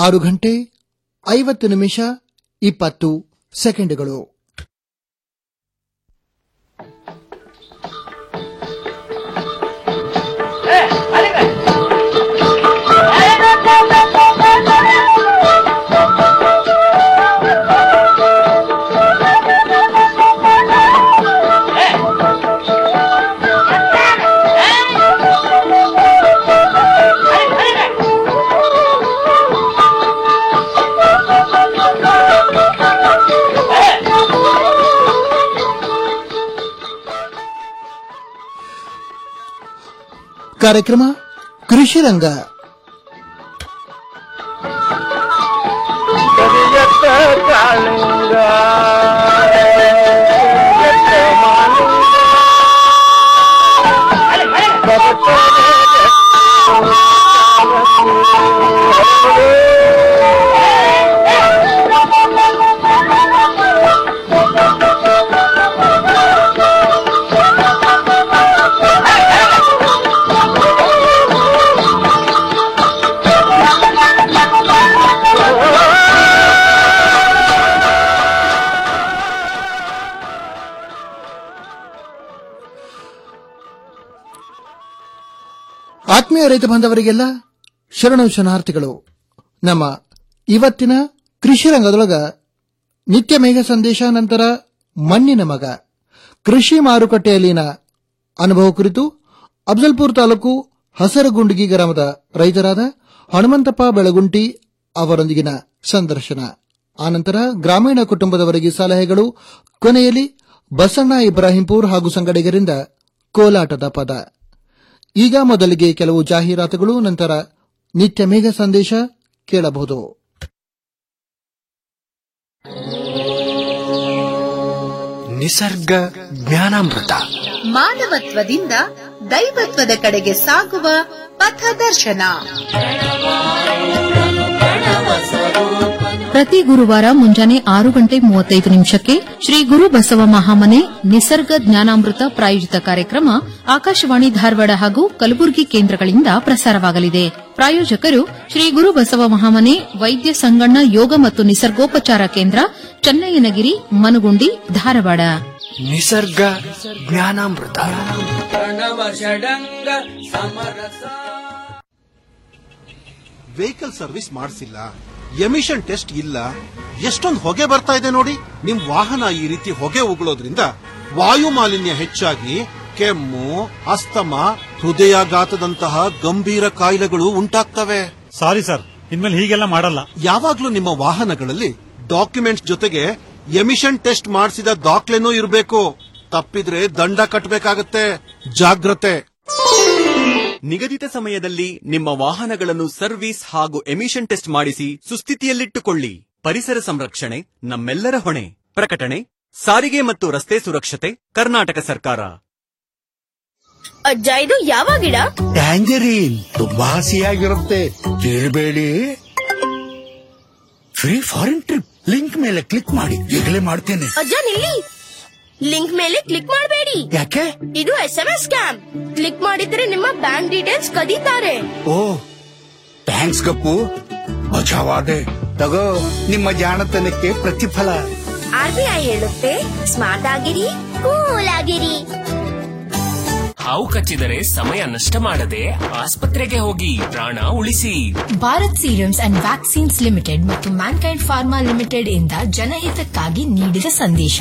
ಆರು ಗಂಟೆ ಐವತ್ತು ನಿಮಿಷ ಇಪ್ಪತ್ತು ಸೆಕೆಂಡುಗಳು ಕಾರ್ಯಕ್ರಮ ಕೃಷಿ ರಂಗ ಕರಿಯತ್ತ ಕಾಳಿಂಗ ಕರಿಯತ್ತ ಮಾಲಿಂಗ ಆತ್ಮೀಯ ರೈತ ಬಾಂಧವರಿಗೆಲ್ಲ ಶರಣು ಶರಣಾರ್ಥಿಗಳು ನಮ್ಮ ಇವತ್ತಿನ ಕೃಷಿ ರಂಗದೊಳಗ ನಿತ್ಯ ಮೇಘ ಸಂದೇಶ ನಂತರ ಮಣ್ಣಿನ ಮಗ ಕೃಷಿ ಮಾರುಕಟ್ಟೆಯಲ್ಲಿನ ಅನುಭವ ಕುರಿತು ಅಫ್ಜಲ್ಪುರ್ ತಾಲೂಕು ಹಸರಗುಂಡಗಿ ಗ್ರಾಮದ ರೈತರಾದ ಹನುಮಂತಪ್ಪ ಬೆಳಗುಂಟಿ ಅವರೊಂದಿಗಿನ ಸಂದರ್ಶನ ಆನಂತರ ಗ್ರಾಮೀಣ ಕುಟುಂಬದವರಿಗೆ ಸಲಹೆಗಳು ಕೊನೆಯಲ್ಲಿ ಬಸಣ್ಣ ಇಬ್ರಾಹಿಂಪುರ್ ಹಾಗೂ ಸಂಗಡಿಗರಿಂದ ಕೋಲಾಟದ ಪದ ಈಗ ಮೊದಲಿಗೆ ಕೆಲವು ಜಾಹೀರಾತುಗಳು ನಂತರ ನಿತ್ಯ ಮೇಘ ಸಂದೇಶ ಕೇಳಬಹುದು ನಿಸರ್ಗ ಜ್ಞಾನಾಮೃತ ಮಾನವತ್ವದಿಂದ ದೈವತ್ವದ ಕಡೆಗೆ ಸಾಗುವ ಪಥದರ್ಶನ ಪ್ರತಿ ಗುರುವಾರ ಮುಂಜಾನೆ ಆರು ಗಂಟೆ ಮೂವತ್ತೈದು ನಿಮಿಷಕ್ಕೆ ಶ್ರೀ ಗುರು ಬಸವ ಮಹಾಮನೆ ನಿಸರ್ಗ ಜ್ಞಾನಾಮೃತ ಪ್ರಾಯೋಜಿತ ಕಾರ್ಯಕ್ರಮ ಆಕಾಶವಾಣಿ ಧಾರವಾಡ ಹಾಗೂ ಕಲಬುರಗಿ ಕೇಂದ್ರಗಳಿಂದ ಪ್ರಸಾರವಾಗಲಿದೆ ಪ್ರಾಯೋಜಕರು ಶ್ರೀ ಗುರು ಬಸವ ಮಹಾಮನೆ ವೈದ್ಯ ಸಂಗಣ್ಣ ಯೋಗ ಮತ್ತು ನಿಸರ್ಗೋಪಚಾರ ಕೇಂದ್ರ ಚನ್ನಯ್ಯನಗಿರಿ ಮನುಗುಂಡಿ ಧಾರವಾಡ ನಿಸರ್ಗ ಜ್ಞಾನಾಮೃತ ವೆಹಿಕಲ್ ಸರ್ವಿಸ್ ಮಾಡಿಸಿಲ್ಲ ಎಮಿಷನ್ ಟೆಸ್ಟ್ ಇಲ್ಲ ಎಷ್ಟೊಂದು ಹೊಗೆ ಬರ್ತಾ ಇದೆ ನೋಡಿ ನಿಮ್ ವಾಹನ ಈ ರೀತಿ ಹೊಗೆ ಉಗುಳೋದ್ರಿಂದ ವಾಯು ಮಾಲಿನ್ಯ ಹೆಚ್ಚಾಗಿ ಕೆಮ್ಮು ಅಸ್ತಮ ಹೃದಯಾಘಾತದಂತಹ ಗಂಭೀರ ಕಾಯಿಲೆಗಳು ಉಂಟಾಗ್ತವೆ ಸಾರಿ ಸರ್ ಇನ್ಮೇಲೆ ಹೀಗೆಲ್ಲ ಮಾಡಲ್ಲ ಯಾವಾಗ್ಲೂ ನಿಮ್ಮ ವಾಹನಗಳಲ್ಲಿ ಡಾಕ್ಯುಮೆಂಟ್ಸ್ ಜೊತೆಗೆ ಎಮಿಷನ್ ಟೆಸ್ಟ್ ಮಾಡಿಸಿದ ದಾಖಲೆನೂ ಇರಬೇಕು ತಪ್ಪಿದ್ರೆ ದಂಡ ಕಟ್ಟಬೇಕಾಗತ್ತೆ ಜಾಗ್ರತೆ ನಿಗದಿತ ಸಮಯದಲ್ಲಿ ನಿಮ್ಮ ವಾಹನಗಳನ್ನು ಸರ್ವಿಸ್ ಹಾಗೂ ಎಮಿಷನ್ ಟೆಸ್ಟ್ ಮಾಡಿಸಿ ಸುಸ್ಥಿತಿಯಲ್ಲಿಟ್ಟುಕೊಳ್ಳಿ ಪರಿಸರ ಸಂರಕ್ಷಣೆ ನಮ್ಮೆಲ್ಲರ ಹೊಣೆ ಪ್ರಕಟಣೆ ಸಾರಿಗೆ ಮತ್ತು ರಸ್ತೆ ಸುರಕ್ಷತೆ ಕರ್ನಾಟಕ ಸರ್ಕಾರ ಅಜ್ಜ ಇದು ಯಾವ ಗಿಡ ಟ್ಯಾಂಜರೀನ್ ತುಂಬಾ ಹಸಿಯಾಗಿರುತ್ತೆ ಕೇಳಬೇಡಿ ಫ್ರೀ ಫಾರಿನ್ ಟ್ರಿಪ್ ಲಿಂಕ್ ಮೇಲೆ ಕ್ಲಿಕ್ ಮಾಡಿ ಈಗಲೇ ಮಾಡ್ತೇನೆ ಅಜ್ಜ ನಿಲ್ಲಿ ಲಿಂಕ್ ಮೇಲೆ ಕ್ಲಿಕ್ ಮಾಡಬೇಡಿ ಯಾಕೆ ಇದು S M S scam click ಮಾಡಿದ್ರೆ ನಿಮ್ಮ ಬ್ಯಾಂಕ್ ಡೀಟೇಲ್ಸ್ ಕದೀತಾರೆ ಓ ಥ್ಯಾಂಕ್ಸ್ ಗಪ್ಪು ಮಜಾವಾದೆ ತಗೋ ನಿಮ್ಮ ಜಾಣತನಕ್ಕೆ ಪ್ರತಿಫಲ ಆರ್ ಬಿ ಐ ಹೇಳುತ್ತೆ ಸ್ಮಾರ್ಟ್ ಆಗಿರಿ ಕೂಲ್ ಆಗಿರಿ ಹಾವು ಕಚ್ಚಿದರೆ ಸಮಯ ನಷ್ಟ ಮಾಡದೆ ಆಸ್ಪತ್ರೆಗೆ ಹೋಗಿ ಪ್ರಾಣ ಉಳಿಸಿ Bharat Serums and Vaccines Limited ಮತ್ತು ಮ್ಯಾನ್ಕೈಂಡ್ ಫಾರ್ಮಾ ಲಿಮಿಟೆಡ್ ಇಂದ ಜನಹಿತಕ್ಕಾಗಿ ನೀಡಿದ ಸಂದೇಶ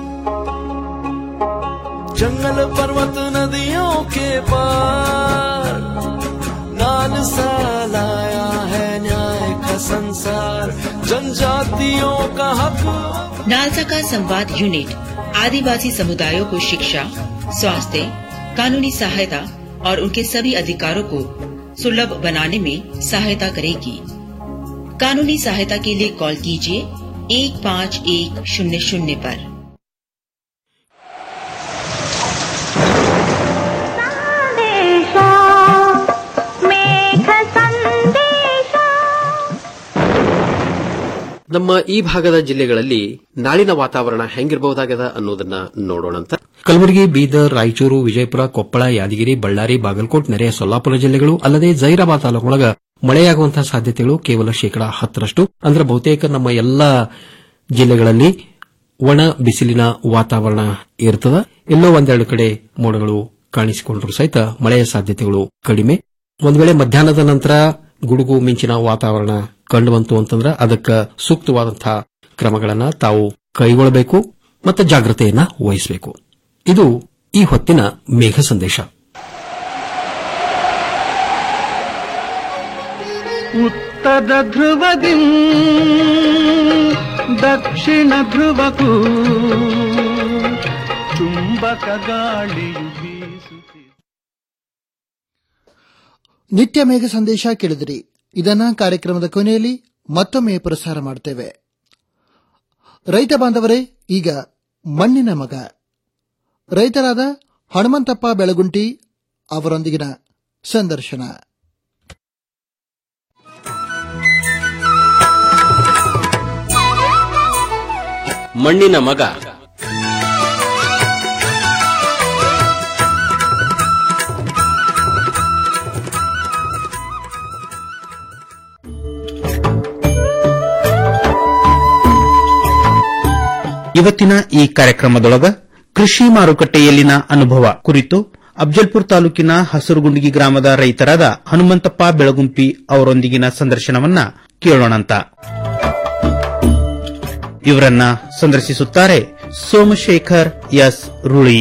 जंगल पर्वत नदियों के पार नाल सा लाया है न्याय का संसार जनजातियों का हक नालसा का संवाद यूनिट आदिवासी समुदायों को शिक्षा स्वास्थ्य कानूनी सहायता और उनके सभी अधिकारों को सुलभ बनाने में सहायता करेगी कानूनी सहायता के लिए कॉल कीजिए एक पाँच एक शून्य शून्य पर ನಮ್ಮ ಈ ಭಾಗದ ಜಿಲ್ಲೆಗಳಲ್ಲಿ ನಾಳಿನ ವಾತಾವರಣ ಹೆಂಗಿರಬಹುದಾಗದ ಅನ್ನೋದನ್ನ ನೋಡೋಣಂತ ಕಲಬುರಗಿ ಬೀದರ್ ರಾಯಚೂರು ವಿಜಯಪುರ ಕೊಪ್ಪಳ ಯಾದಗಿರಿ ಬಳ್ಳಾರಿ ಬಾಗಲಕೋಟ್ ನೆರೆಯ ಸೊಲ್ಲಾಪುರ ಜಿಲ್ಲೆಗಳು ಅಲ್ಲದೆ ಜೈರಾಬಾದ್ ತಾಲೂಕೊಳಗ ಮಳೆಯಾಗುವಂತಹ ಸಾಧ್ಯತೆಗಳು ಕೇವಲ ಶೇಕಡಾ ಹತ್ತರಷ್ಟು ಅಂದ್ರೆ ಬಹುತೇಕ ನಮ್ಮ ಎಲ್ಲ ಜಿಲ್ಲೆಗಳಲ್ಲಿ ಒಣ ಬಿಸಿಲಿನ ವಾತಾವರಣ ಇರ್ತದ ಎಲ್ಲೋ ಒಂದೆರಡು ಕಡೆ ಮೋಡಗಳು ಕಾಣಿಸಿಕೊಂಡ್ರು ಸಹಿತ ಮಳೆಯ ಸಾಧ್ಯತೆಗಳು ಕಡಿಮೆ ಒಂದ್ ವೇಳೆ ಮಧ್ಯಾಹ್ನದ ನಂತರ ಗುಡುಗು ಮಿಂಚಿನ ವಾತಾವರಣ ಕಂಡು ಬಂತು ಅಂತಂದ್ರೆ ಅದಕ್ಕೆ ಸೂಕ್ತವಾದಂತಹ ಕ್ರಮಗಳನ್ನ ತಾವು ಕೈಗೊಳ್ಳಬೇಕು ಮತ್ತು ಜಾಗ್ರತೆಯನ್ನ ವಹಿಸಬೇಕು ಇದು ಈ ಹೊತ್ತಿನ ಮೇಘ ಸಂದೇಶ ಉತ್ತರ ಧ್ರುವದಿ ದಕ್ಷಿಣ ಧ್ರುವಕ್ಕೂ ಚುಂಬಕ ಗಾಳಿಯು ಬೀಸುತ್ತಿದೆ ನಿತ್ಯ ಮೇಘ ಸಂದೇಶ ಕೇಳಿದಿರಿ ಇದನ್ನ ಕಾರ್ಯಕ್ರಮದ ಕೊನೆಯಲ್ಲಿ ಮತ್ತೊಮ್ಮೆ ಪ್ರಸಾರ ಮಾಡುತ್ತೇವೆ ರೈತ ಬಾಂಧವರೇ ಈಗ ಮಣ್ಣಿನ ಮಗ ರೈತರಾದ ಹನುಮಂತಪ್ಪ ಬೆಳಗುಂಟಿ ಅವರೊಂದಿಗಿನ ಸಂದರ್ಶನ ಮಣ್ಣಿನ ಮಗ ಇವತ್ತಿನ ಈ ಕಾರ್ಯಕ್ರಮದೊಳಗ ಕೃಷಿ ಮಾರುಕಟ್ಟೆಯಲ್ಲಿನ ಅನುಭವ ಕುರಿತು ಅಫ್ಜಲ್ಪುರ ತಾಲೂಕಿನ ಹಸರುಗುಂಡಗಿ ಗ್ರಾಮದ ರೈತರಾದ ಹನುಮಂತಪ್ಪ ಬೆಳಗುಂಪಿ ಅವರೊಂದಿಗಿನ ಸಂದರ್ಶನವನ್ನ ಕೇಳೋಣಂತ ಇವರನ್ನ ಸಂದರ್ಶಿಸುತ್ತಾರೆ ಸೋಮಶೇಖರ್ ಎಸ್ ರುಳಿ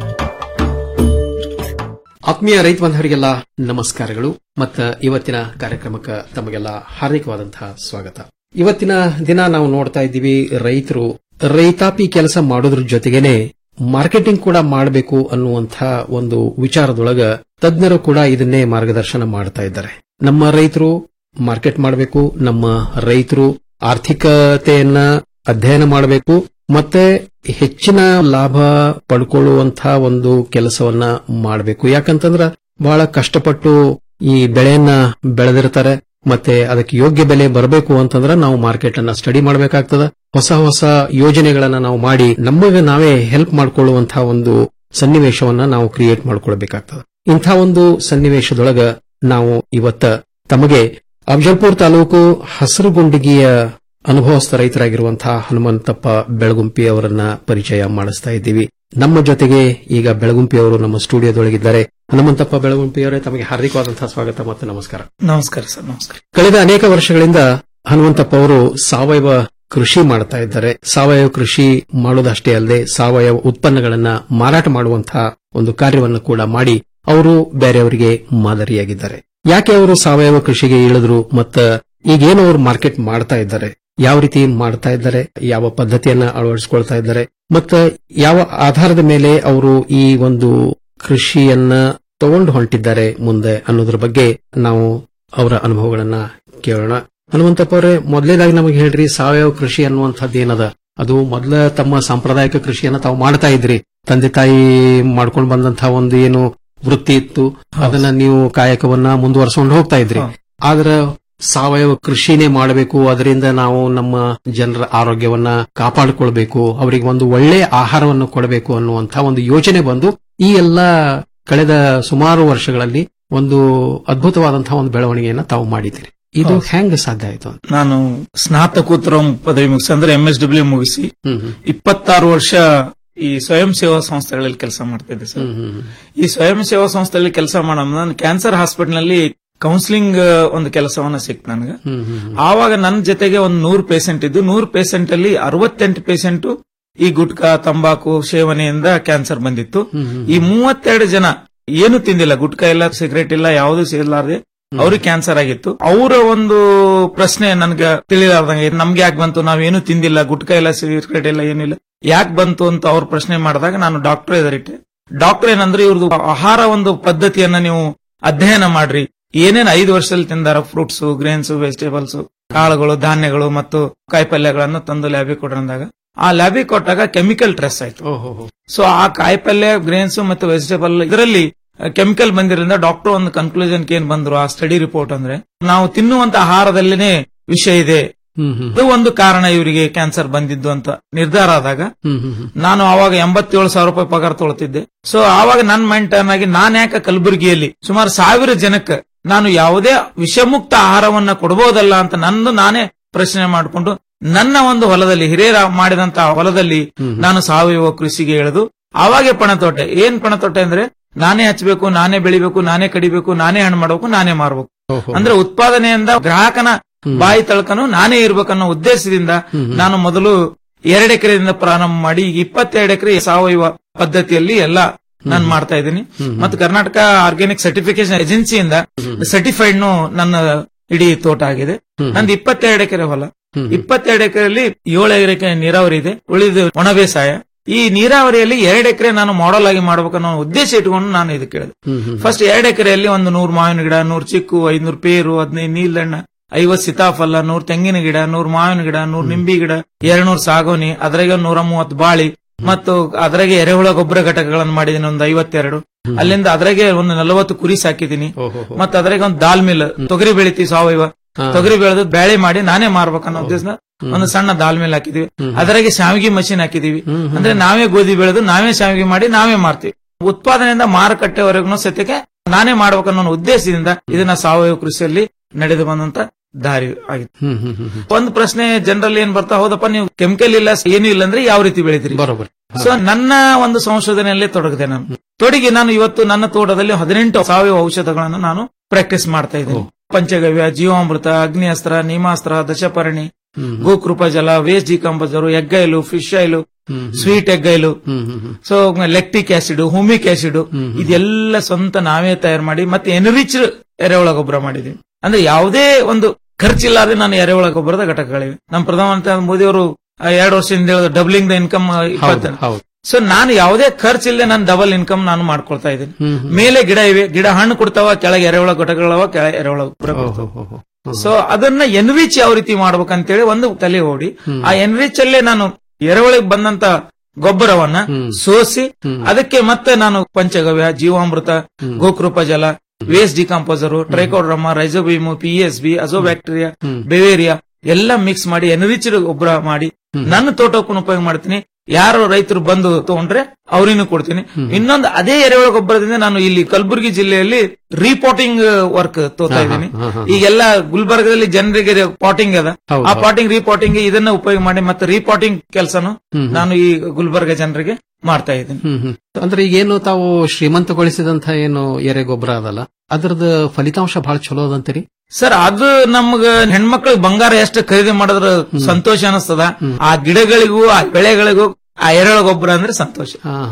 ಆತ್ಮೀಯ ರೈತ ಬಾಂಧವರಿಗೆಲ್ಲ ನಮಸ್ಕಾರಗಳು ಮತ್ತ ಇವತ್ತಿನ ಕಾರ್ಯಕ್ರಮಕ್ಕೆ ತಮಗೆಲ್ಲ ಹಾರ್ದಿಕವಾದಂತಹ ಸ್ವಾಗತ ಇವತ್ತಿನ ದಿನ ನಾವು ನೋಡ್ತಾ ಇದ್ದೀವಿ ರೈತರು ರೈತಾಪಿ ಕೆಲಸ ಮಾಡೋದ್ರ ಜೊತೆಗೇನೆ ಮಾರ್ಕೆಟಿಂಗ್ ಕೂಡ ಮಾಡಬೇಕು ಅನ್ನುವಂಥ ಒಂದು ವಿಚಾರದೊಳಗ ತಜ್ಞರು ಕೂಡ ಇದನ್ನೇ ಮಾರ್ಗದರ್ಶನ ಮಾಡ್ತಾ ಇದ್ದಾರೆ ನಮ್ಮ ರೈತರು ಮಾರ್ಕೆಟ್ ಮಾಡಬೇಕು ನಮ್ಮ ರೈತರು ಆರ್ಥಿಕತೆಯನ್ನ ಅಧ್ಯಯನ ಮಾಡಬೇಕು ಮತ್ತೆ ಹೆಚ್ಚಿನ ಲಾಭ ಪಡ್ಕೊಳ್ಳುವಂತಹ ಒಂದು ಕೆಲಸವನ್ನ ಮಾಡಬೇಕು ಯಾಕಂತಂದ್ರ ಬಹಳ ಕಷ್ಟಪಟ್ಟು ಈ ಬೆಳೆಯನ್ನ ಬೆಳೆದಿರ್ತಾರೆ ಮತ್ತೆ ಅದಕ್ಕೆ ಯೋಗ್ಯ ಬೆಲೆ ಬರಬೇಕು ಅಂತಂದ್ರೆ ನಾವು ಮಾರ್ಕೆಟ್ ಅನ್ನ ಸ್ಟಡಿ ಮಾಡಬೇಕಾಗ್ತದ ಹೊಸ ಹೊಸ ಯೋಜನೆಗಳನ್ನ ನಾವು ಮಾಡಿ ನಮಗೆ ನಾವೇ ಹೆಲ್ಪ್ ಮಾಡ್ಕೊಳ್ಳುವಂತಹ ಒಂದು ಸನ್ನಿವೇಶವನ್ನ ನಾವು ಕ್ರಿಯೇಟ್ ಮಾಡ್ಕೊಳ್ಬೇಕಾಗ್ತದ ಇಂಥ ಒಂದು ಸನ್ನಿವೇಶದೊಳಗ ನಾವು ಇವತ್ತ ತಮಗೆ ಅಫಜಲ್ಪುರ್ ತಾಲೂಕು ಹಸರುಗುಂಡಿಗಿಯ ಅನುಭವಸ್ಥ ರೈತರಾಗಿರುವಂತಹ ಹನುಮಂತಪ್ಪ ಬೆಳಗುಂಪಿ ಅವರನ್ನ ಪರಿಚಯ ಮಾಡಿಸ್ತಾ ಇದ್ದೀವಿ ನಮ್ಮ ಜೊತೆಗೆ ಈಗ ಬೆಳಗುಂಪಿ ಅವರು ನಮ್ಮ ಸ್ಟುಡಿಯೋದೊಳಗಿದ್ದಾರೆ ಹನುಮಂತಪ್ಪ ಬೆಳಗುಂಪಿ ಅವರೇ ತಮಗೆ ಹಾರ್ದಿಕವಾದಂತಹ ಸ್ವಾಗತ ಮತ್ತು ನಮಸ್ಕಾರ ನಮಸ್ಕಾರ ಸರ್ ನಮಸ್ಕಾರ ಕಳೆದ ಅನೇಕ ವರ್ಷಗಳಿಂದ ಹನುಮಂತಪ್ಪ ಅವರು ಸಾವಯವ ಕೃಷಿ ಮಾಡ್ತಾ ಇದ್ದಾರೆ ಸಾವಯವ ಕೃಷಿ ಮಾಡೋದಷ್ಟೇ ಅಲ್ಲದೆ ಸಾವಯವ ಉತ್ಪನ್ನಗಳನ್ನ ಮಾರಾಟ ಮಾಡುವಂತಹ ಒಂದು ಕಾರ್ಯವನ್ನು ಕೂಡ ಮಾಡಿ ಅವರು ಬೇರೆಯವರಿಗೆ ಮಾದರಿಯಾಗಿದ್ದಾರೆ ಯಾಕೆ ಅವರು ಸಾವಯವ ಕೃಷಿಗೆ ಇಳಿದ್ರು ಮತ್ತ ಈಗೇನು ಅವರು ಮಾರ್ಕೆಟ್ ಮಾಡ್ತಾ ಇದ್ದಾರೆ ಯಾವ ರೀತಿ ಮಾಡ್ತಾ ಇದ್ದಾರೆ ಯಾವ ಪದ್ಧತಿಯನ್ನ ಅಳವಡಿಸಿಕೊಳ್ತಾ ಇದ್ದಾರೆ ಮತ್ತ ಯಾವ ಆಧಾರದ ಮೇಲೆ ಅವರು ಈ ಒಂದು ಕೃಷಿಯನ್ನ ತಗೊಂಡು ಹೊಂಟಿದ್ದಾರೆ ಮುಂದೆ ಅನ್ನೋದ್ರ ಬಗ್ಗೆ ನಾವು ಅವರ ಅನುಭವಗಳನ್ನ ಕೇಳೋಣ ಹನುಮಂತಪ್ಪ ಅವರೇ ಮೊದಲೇದಾಗಿ ನಮಗೆ ಹೇಳ್ರಿ ಸಾವಯವ ಕೃಷಿ ಅನ್ನುವಂಥದ್ದು ಏನದ ಅದು ಮೊದಲ ತಮ್ಮ ಸಾಂಪ್ರದಾಯಿಕ ಕೃಷಿಯನ್ನ ತಾವು ಮಾಡ್ತಾ ಇದ್ರಿ ತಂದೆ ತಾಯಿ ಮಾಡ್ಕೊಂಡು ಬಂದಂತಹ ಒಂದು ಏನು ವೃತ್ತಿ ಇತ್ತು ಅದನ್ನ ನೀವು ಕಾಯಕವನ್ನ ಮುಂದುವರ್ಸ್ಕೊಂಡು ಹೋಗ್ತಾ ಇದ್ರಿ ಆದ್ರ ಸಾವಯವ ಕೃಷಿನೇ ಮಾಡಬೇಕು ಅದರಿಂದ ನಾವು ನಮ್ಮ ಜನರ ಆರೋಗ್ಯವನ್ನ ಕಾಪಾಡಿಕೊಳ್ಬೇಕು ಅವರಿಗೆ ಒಂದು ಒಳ್ಳೆ ಆಹಾರವನ್ನು ಕೊಡಬೇಕು ಅನ್ನುವಂತಹ ಒಂದು ಯೋಚನೆ ಬಂದು ಈ ಎಲ್ಲ ಕಳೆದ ಸುಮಾರು ವರ್ಷಗಳಲ್ಲಿ ಒಂದು ಅದ್ಭುತವಾದಂತಹ ಒಂದು ಬೆಳವಣಿಗೆಯನ್ನ ತಾವು ಮಾಡಿದ್ದೀರಿ ಇದು ಹೌದು. ಹೆಂಗ್ ಸಾಧ್ಯ ಆಯ್ತು ಅಂತ ನಾನು ಸ್ನಾತಕೋತ್ತರ ಪದವಿ ಮುಗಿಸಿ ಅಂದ್ರೆ ಎಂ ಎಸ್ ಡಬ್ಲ್ಯೂ ಮುಗಿಸಿ ಇಪ್ಪತ್ತಾರು ವರ್ಷ ಈ ಸ್ವಯಂ ಸೇವಾ ಸಂಸ್ಥೆಗಳಲ್ಲಿ ಕೆಲಸ ಮಾಡ್ತಿದ್ದೆ ಸರ್ ಈ ಸ್ವಯಂ ಸೇವಾ ಸಂಸ್ಥೆಯಲ್ಲಿ ಕೆಲಸ ಮಾಡೋ ನಾನು ಕ್ಯಾನ್ಸರ್ ಹಾಸ್ಪಿಟಲ್ ನಲ್ಲಿ ಕೌನ್ಸಿಲಿಂಗ್ ಒಂದು ಕೆಲಸವನ್ನ ಸಿಕ್ತು ನನಗೆ ಆವಾಗ ನನ್ನ ಜೊತೆಗೆ ಒಂದು ನೂರು ಪೇಷಂಟ್ ಇದ್ದು ನೂರು ಪೇಷಂಟ್ ಅಲ್ಲಿ ಅರವತ್ತೆಂಟು ಪೇಷಂಟ್ ಈ ಗುಟ್ಕಾ ತಂಬಾಕು ಸೇವನೆಯಿಂದ ಕ್ಯಾನ್ಸರ್ ಬಂದಿತ್ತು ಈ ಮೂವತ್ತೆರಡು ಜನ ಏನು ತಿಂದಿಲ್ಲ ಗುಟ್ಕಾ ಇಲ್ಲ ಸಿಗರೇಟ್ ಇಲ್ಲ ಯಾವುದು ಸೇಲಾರ್ದೆ ಅವ್ರಿಗೆ ಕ್ಯಾನ್ಸರ್ ಆಗಿತ್ತು ಅವರ ಒಂದು ಪ್ರಶ್ನೆ ನನ್ಗೆ ತಿಳಿಲಾರ್ದಂಗೆ ನಮ್ಗೆ ಯಾಕೆ ಬಂತು ನಾವೇನು ತಿಂದಿಲ್ಲ ಗುಟ್ಕಾ ಇಲ್ಲ ಸಿಗರೇಟ್ ಇಲ್ಲ ಏನಿಲ್ಲ ಯಾಕೆ ಬಂತು ಅಂತ ಅವ್ರ ಪ್ರಶ್ನೆ ಮಾಡಿದಾಗ ನಾನು ಡಾಕ್ಟರ್ ಎದುರಿಟ್ಟೆ ಡಾಕ್ಟರ್ ಏನಂದ್ರೆ ಇವ್ರದ್ದು ಆಹಾರ ಒಂದು ಪದ್ಧತಿಯನ್ನ ನೀವು ಅಧ್ಯಯನ ಮಾಡ್ರಿ ಏನೇನ್ ಐದು ವರ್ಷದಲ್ಲಿ ತಿಂದಾರ ಫ್ರೂಟ್ಸ್ ಗ್ರೇನ್ಸ್ ವೆಜಿಟೇಬಲ್ಸ್ ಕಾಳುಗಳು ಧಾನ್ಯಗಳು ಮತ್ತು ಕಾಯಿಪಲ್ಯಗಳನ್ನು ತಂದು ಲ್ಯಾಬಿಗೆ ಕೊಡ್ರಂದಾಗ ಆ ಲ್ಯಾಬಿಗೆ ಕೊಟ್ಟಾಗ ಕೆಮಿಕಲ್ ಟ್ರೆಸ್ ಆಯ್ತು ಸೊ ಆ ಕಾಯಿಪಲ್ಯ ಗ್ರೇನ್ಸ್ ಮತ್ತು ವೆಜಿಟೇಬಲ್ ಇದರಲ್ಲಿ ಕೆಮಿಕಲ್ ಬಂದಿರೋದ್ರಿಂದ ಡಾಕ್ಟರ್ ಒಂದು ಕನ್ಕ್ಲೂಷನ್ ಏನ್ ಬಂದ್ರು ಆ ಸ್ಟಡಿ ರಿಪೋರ್ಟ್ ಅಂದ್ರೆ ನಾವು ತಿನ್ನುವಂತ ಆಹಾರದಲ್ಲಿನೇ ವಿಷ ಇದೆ ಅದು ಒಂದು ಕಾರಣ ಇವರಿಗೆ ಕ್ಯಾನ್ಸರ್ ಬಂದಿದ್ದು ಅಂತ ನಿರ್ಧಾರ ಆದಾಗ ನಾನು ಅವಾಗ ಎಂಬತ್ತೇಳು ಸಾವಿರ ರೂಪಾಯಿ ಪಗಾರ ತೊಗೊಳ್ತಿದ್ದೆ ಸೊ ಆವಾಗ ನನ್ ಮೈಂಡ್ ಟರ್ನ್ ಆಗಿ ನಾನ್ ಯಾಕೆ ಕಲಬುರಗಿಯಲ್ಲಿ ಸುಮಾರು ಸಾವಿರ ಜನಕ್ಕೆ ನಾನು ಯಾವುದೇ ವಿಷಮುಕ್ತ ಆಹಾರವನ್ನ ಕೊಡಬಹುದಲ್ಲ ಅಂತ ನಂದು ನಾನೇ ಪ್ರಶ್ನೆ ಮಾಡಿಕೊಂಡು ನನ್ನ ಒಂದು ಹೊಲದಲ್ಲಿ ಹಿರಿಯರ ಮಾಡಿದಂತ ಹೊಲದಲ್ಲಿ ನಾನು ಸಾವಯವ ಕೃಷಿಗೆ ಇಳಿದು ಅವಾಗೆ ಪಣತೋಟೆ ಏನ್ ಪಣತೋಟೆ ಅಂದ್ರೆ ನಾನೇ ಹಚ್ಚಬೇಕು ನಾನೇ ಬೆಳಿಬೇಕು ನಾನೇ ಕಡಿಬೇಕು ನಾನೇ ಹಣ್ಣು ಮಾಡಬೇಕು ನಾನೇ ಮಾರ್ಬೇಕು ಅಂದ್ರೆ ಉತ್ಪಾದನೆಯಿಂದ ಗ್ರಾಹಕನ ಬಾಯಿ ತಳ್ಕನು ನಾನೇ ಇರ್ಬೇಕನ್ನೋ ಉದ್ದೇಶದಿಂದ ನಾನು ಮೊದಲು ಎರಡು ಎಕರೆಯಿಂದ ಪ್ರಾರಂಭ ಮಾಡಿ ಈಗ ಇಪ್ಪತ್ತೆರಡು ಎಕರೆ ಸಾವಯವ ಪದ್ಧತಿಯಲ್ಲಿ ಎಲ್ಲ ನಾನು ಮಾಡ್ತಾ ಇದ್ದೀನಿ ಮತ್ತು ಕರ್ನಾಟಕ ಆರ್ಗ್ಯಾನಿಕ್ ಸರ್ಟಿಫಿಕೇಶನ್ ಏಜೆನ್ಸಿಯಿಂದ ಸರ್ಟಿಫೈಡ್ ನನ್ನ ಇಡೀ ತೋಟ ಆಗಿದೆ ನಂದು ಇಪ್ಪತ್ತೆರಡು ಎಕರೆ ಹೊಲ ಇಪ್ಪತ್ತೆರಡು ಎಕರೆಯಲ್ಲಿ ಏಳು ಎಕರೆ ನೀರಾವರಿ ಇದೆ ಉಳಿದ ಒಣ ಬೇಸಾಯ ಈ ನೀರಾವರಿಯಲ್ಲಿ ಎರಡು ಎಕರೆ ನಾನು ಮಾಡೆಲ್ ಆಗಿ ಮಾಡ್ಬೇಕನ್ನೋ ಉದ್ದೇಶ ಇಟ್ಕೊಂಡು ನಾನು ಇದಕ್ಕೆ ಹೇಳಿದೆ ಫಸ್ಟ್ ಎರಡು ಎಕರೆಯಲ್ಲಿ ಒಂದು ನೂರು ಮಾವಿನ ಗಿಡ ನೂರು ಚಿಕ್ಕು ಐನೂರು ಪೇರು ಹದಿನೈದು ನೀಲ್ದಣ್ಣ ಐವತ್ ಸೀತಾಫಲ ನೂರ್ ತೆಂಗಿನ ಗಿಡ ನೂರ್ ಮಾವಿನ ಗಿಡ ನೂರ್ ನಿಂಬಿ ಗಿಡ ಎರಡ್ನೂರ್ ಸಾಗೋನಿ ಅದ್ರಾಗೆ ನೂರ ಮೂವತ್ತು ಬಾಳಿ ಮತ್ತು ಅದ್ರಾಗೆ ಎರೆಹುಳ ಗೊಬ್ಬರ ಘಟಕಗಳನ್ನು ಮಾಡಿದೀನಿ ಒಂದು ಐವತ್ತೆರಡು ಅಲ್ಲಿಂದ ಅದ್ರಾಗೆ ಒಂದು ನಲವತ್ತು ಕುರಿ ಸಾಕಿದೀನಿ ಮತ್ತೆ ಅದ್ರಾಗೆ ಒಂದು ದಾಲ್ ಮಿಲ್ ತೊಗರಿ ಬೆಳಿತೀವಿ ಸಾವಯವ ತೊಗರಿ ಬೆಳೆದು ಬೇಳೆ ಮಾಡಿ ನಾನೇ ಮಾರ್ಬೇಕನ್ನೋ ಉದ್ದೇಶ ಒಂದು ಸಣ್ಣ ದಾಲ್ ಮಿಲ್ ಹಾಕಿದೀವಿ ಅದ್ರಾಗೆ ಶಾವಿಗೆ ಮಷಿನ್ ಹಾಕಿದೀವಿ ಅಂದ್ರೆ ನಾವೇ ಗೋಧಿ ಬೆಳೆದು ನಾವೇ ಶಾವಿಗೆ ಮಾಡಿ ನಾವೇ ಮಾರ್ತೀವಿ ಉತ್ಪಾದನೆಯಿಂದ ಮಾರುಕಟ್ಟೆವರೆಗೂ ಸತ್ಯಕ್ಕೆ ನಾನೇ ಮಾಡ್ಬೇಕನ್ನೋ ಉದ್ದೇಶದಿಂದ ಇದನ್ನ ಸಾವಯವ ಕೃಷಿಯಲ್ಲಿ ನಡೆದು ಬಂದಂತ ದಾರಿ ಆಗಿತ್ತು ಒಂದು ಪ್ರಶ್ನೆ ಜನರಲ್ಲಿ ಏನ್ ಬರ್ತಾ ಹೌದಪ್ಪ ನೀವು ಕೆಮಿಕಲ್ ಇಲ್ಲ ಏನು ಇಲ್ಲ ಅಂದ್ರೆ ಯಾವ ರೀತಿ ಬೆಳಿತೀರಿ ಬರೋಬರ್ ಸೊ ನನ್ನ ಒಂದು ಸಂಶೋಧನೆಯಲ್ಲೇ ತೊಡಗಿದೆ ನಾನು ತೊಡಗಿ ನಾನು ಇವತ್ತು ನನ್ನ ತೋಟದಲ್ಲಿ ಹದಿನೆಂಟು ಸಾವಯವ ಔಷಧಗಳನ್ನು ನಾನು ಪ್ರಾಕ್ಟೀಸ್ ಮಾಡ್ತಾ ಇದ್ದೀನಿ ಪಂಚಗವ್ಯ ಜೀವಾಮೃತ ಅಗ್ನಿಅಸ್ತ್ರ ನೀಮಾಸ್ತ್ರ ದಶಪರ್ಣಿ ಗೋಕೃಪ ಜಲ waste decomposer egg oil fish oil sweet egg oil so lactic acid humic acid ಇದೆಲ್ಲ ಸ್ವಂತ ನಾವೇ ತಯಾರು ಮಾಡಿ ಮತ್ತೆ ಎನ್ರಿಚ್ ಎರೆಹುಳ ಗೊಬ್ಬರ ಮಾಡಿದೀವಿ ಅಂದ್ರೆ ಯಾವುದೇ ಒಂದು ಖರ್ಚಿಲ್ಲದೆ ನಾನು ಎರೆಹುಳ ಗೊಬ್ಬರದ ಘಟಕಗಳಿವೆ ನಮ್ಮ ಪ್ರಧಾನಮಂತ್ರಿ ಮೋದಿ ಅವರು ಎರಡು ವರ್ಷದಿಂದ ಹೇಳಿದ್ರು ಡಬ್ಲಿಂಗ್ ದ ಇನ್ಕಮ್ ಹೌದು ಸೊ ನಾನು ಯಾವುದೇ ಖರ್ಚಿಲ್ಲದೆ ನಾನು ಡಬಲ್ ಇನ್ಕಮ್ ನಾನು ಮಾಡ್ಕೊಳ್ತಾ ಇದ್ದೀನಿ ಮೇಲೆ ಗಿಡ ಇವೆ ಗಿಡ ಹಣ್ಣು ಕೊಡ್ತಾವ ಕೆಳಗೆ ಎರೆಹುಳ ಘಟಕಗಳವ ಕೆಳಗೆ ಎರೆಹುಳ ಗೊಬ್ಬರ ಕೊಡ್ತಾವ. ಸೊ ಅದನ್ನ ಎನ್ರಿಚ್ ಯಾವ ರೀತಿ ಮಾಡ್ಬೇಕಂತೇಳಿ ಒಂದು ತಲೆ ಓಡಿ ಆ ಎನ್ರಿಚ್ ಅಲ್ಲೇ ನಾನು ಎರೆಹುಳಿಗೆ ಬಂದಂತ ಗೊಬ್ಬರವನ್ನ ಸೋಸಿ ಅದಕ್ಕೆ ಮತ್ತೆ ನಾನು ಪಂಚಗವ್ಯ ಜೀವಾಮೃತ ಗೋಕೃಪ ಜಲ waste decomposer trichoderma rhizobium P S B azobacteria beauveria ಎಲ್ಲ ಮಿಕ್ಸ್ ಮಾಡಿ ಎನ್ರಿಚ್ ಗೊಬ್ಬರ ಮಾಡಿ ನನ್ನ ತೋಟಕ್ಕೂ ಉಪಯೋಗ ಮಾಡ್ತೀನಿ ಯಾರು ರೈತರು ಬಂದು ತಗೊಂಡ್ರೆ ಅವ್ರಿಗೂ ಕೊಡ್ತೀನಿ ಇನ್ನೊಂದು ಅದೇ ಎರೆಹುಳ ಗೊಬ್ಬರದಿಂದ ನಾನು ಇಲ್ಲಿ ಕಲಬುರಗಿ ಜಿಲ್ಲೆಯಲ್ಲಿ ರೀಪಾಟಿಂಗ್ ವರ್ಕ್ ತೋತಾ ಇದ್ದೀನಿ ಈಗೆಲ್ಲ ಗುಲ್ಬರ್ಗದಲ್ಲಿ ಜನರಿಗೆ ಪಾಟಿಂಗ್ ಅದ ಹೌದು, ಆ ಹೌದು. ಪಾಟಿಂಗ್ ರೀಪಾಟಿಂಗ್ ಇದನ್ನ ಉಪಯೋಗ ಮಾಡಿ ಮತ್ತೆ ರೀಪಾಟಿಂಗ್ ಕೆಲಸನು ನಾನು ಈ ಗುಲ್ಬರ್ಗ ಜನರಿಗೆ ಮಾಡ್ತಾ ಇದ್ದೀನಿ ಹ್ಮ್ ಹ್ಮ್. ಅಂದ್ರೆ ಈಗೇನು ತಾವು ಶ್ರೀಮಂತಗೊಳಿಸಿದಂತ ಏನು ಎರೆ ಗೊಬ್ಬರ ಅದಲ್ಲ ಅದರದ ಫಲಿತಾಂಶ ಬಹಳ ಚಲೋ ಅದಂತೀರಿ ಸರ್ ಅದು ನಮ್ಗ ಹೆಣ್ಮಕ್ಳಿಗೆ ಬಂಗಾರ ಎಷ್ಟು ಖರೀದಿ ಮಾಡಿದ್ರ ಸಂತೋಷ ಅನಿಸ್ತದ ಆ ಗಿಡಗಳಿಗೂ ಆ ಬೆಳೆಗಳಿಗೂ ಆ ಎರೆಹುಳ ಗೊಬ್ಬರ ಅಂದ್ರೆ ಸಂತೋಷ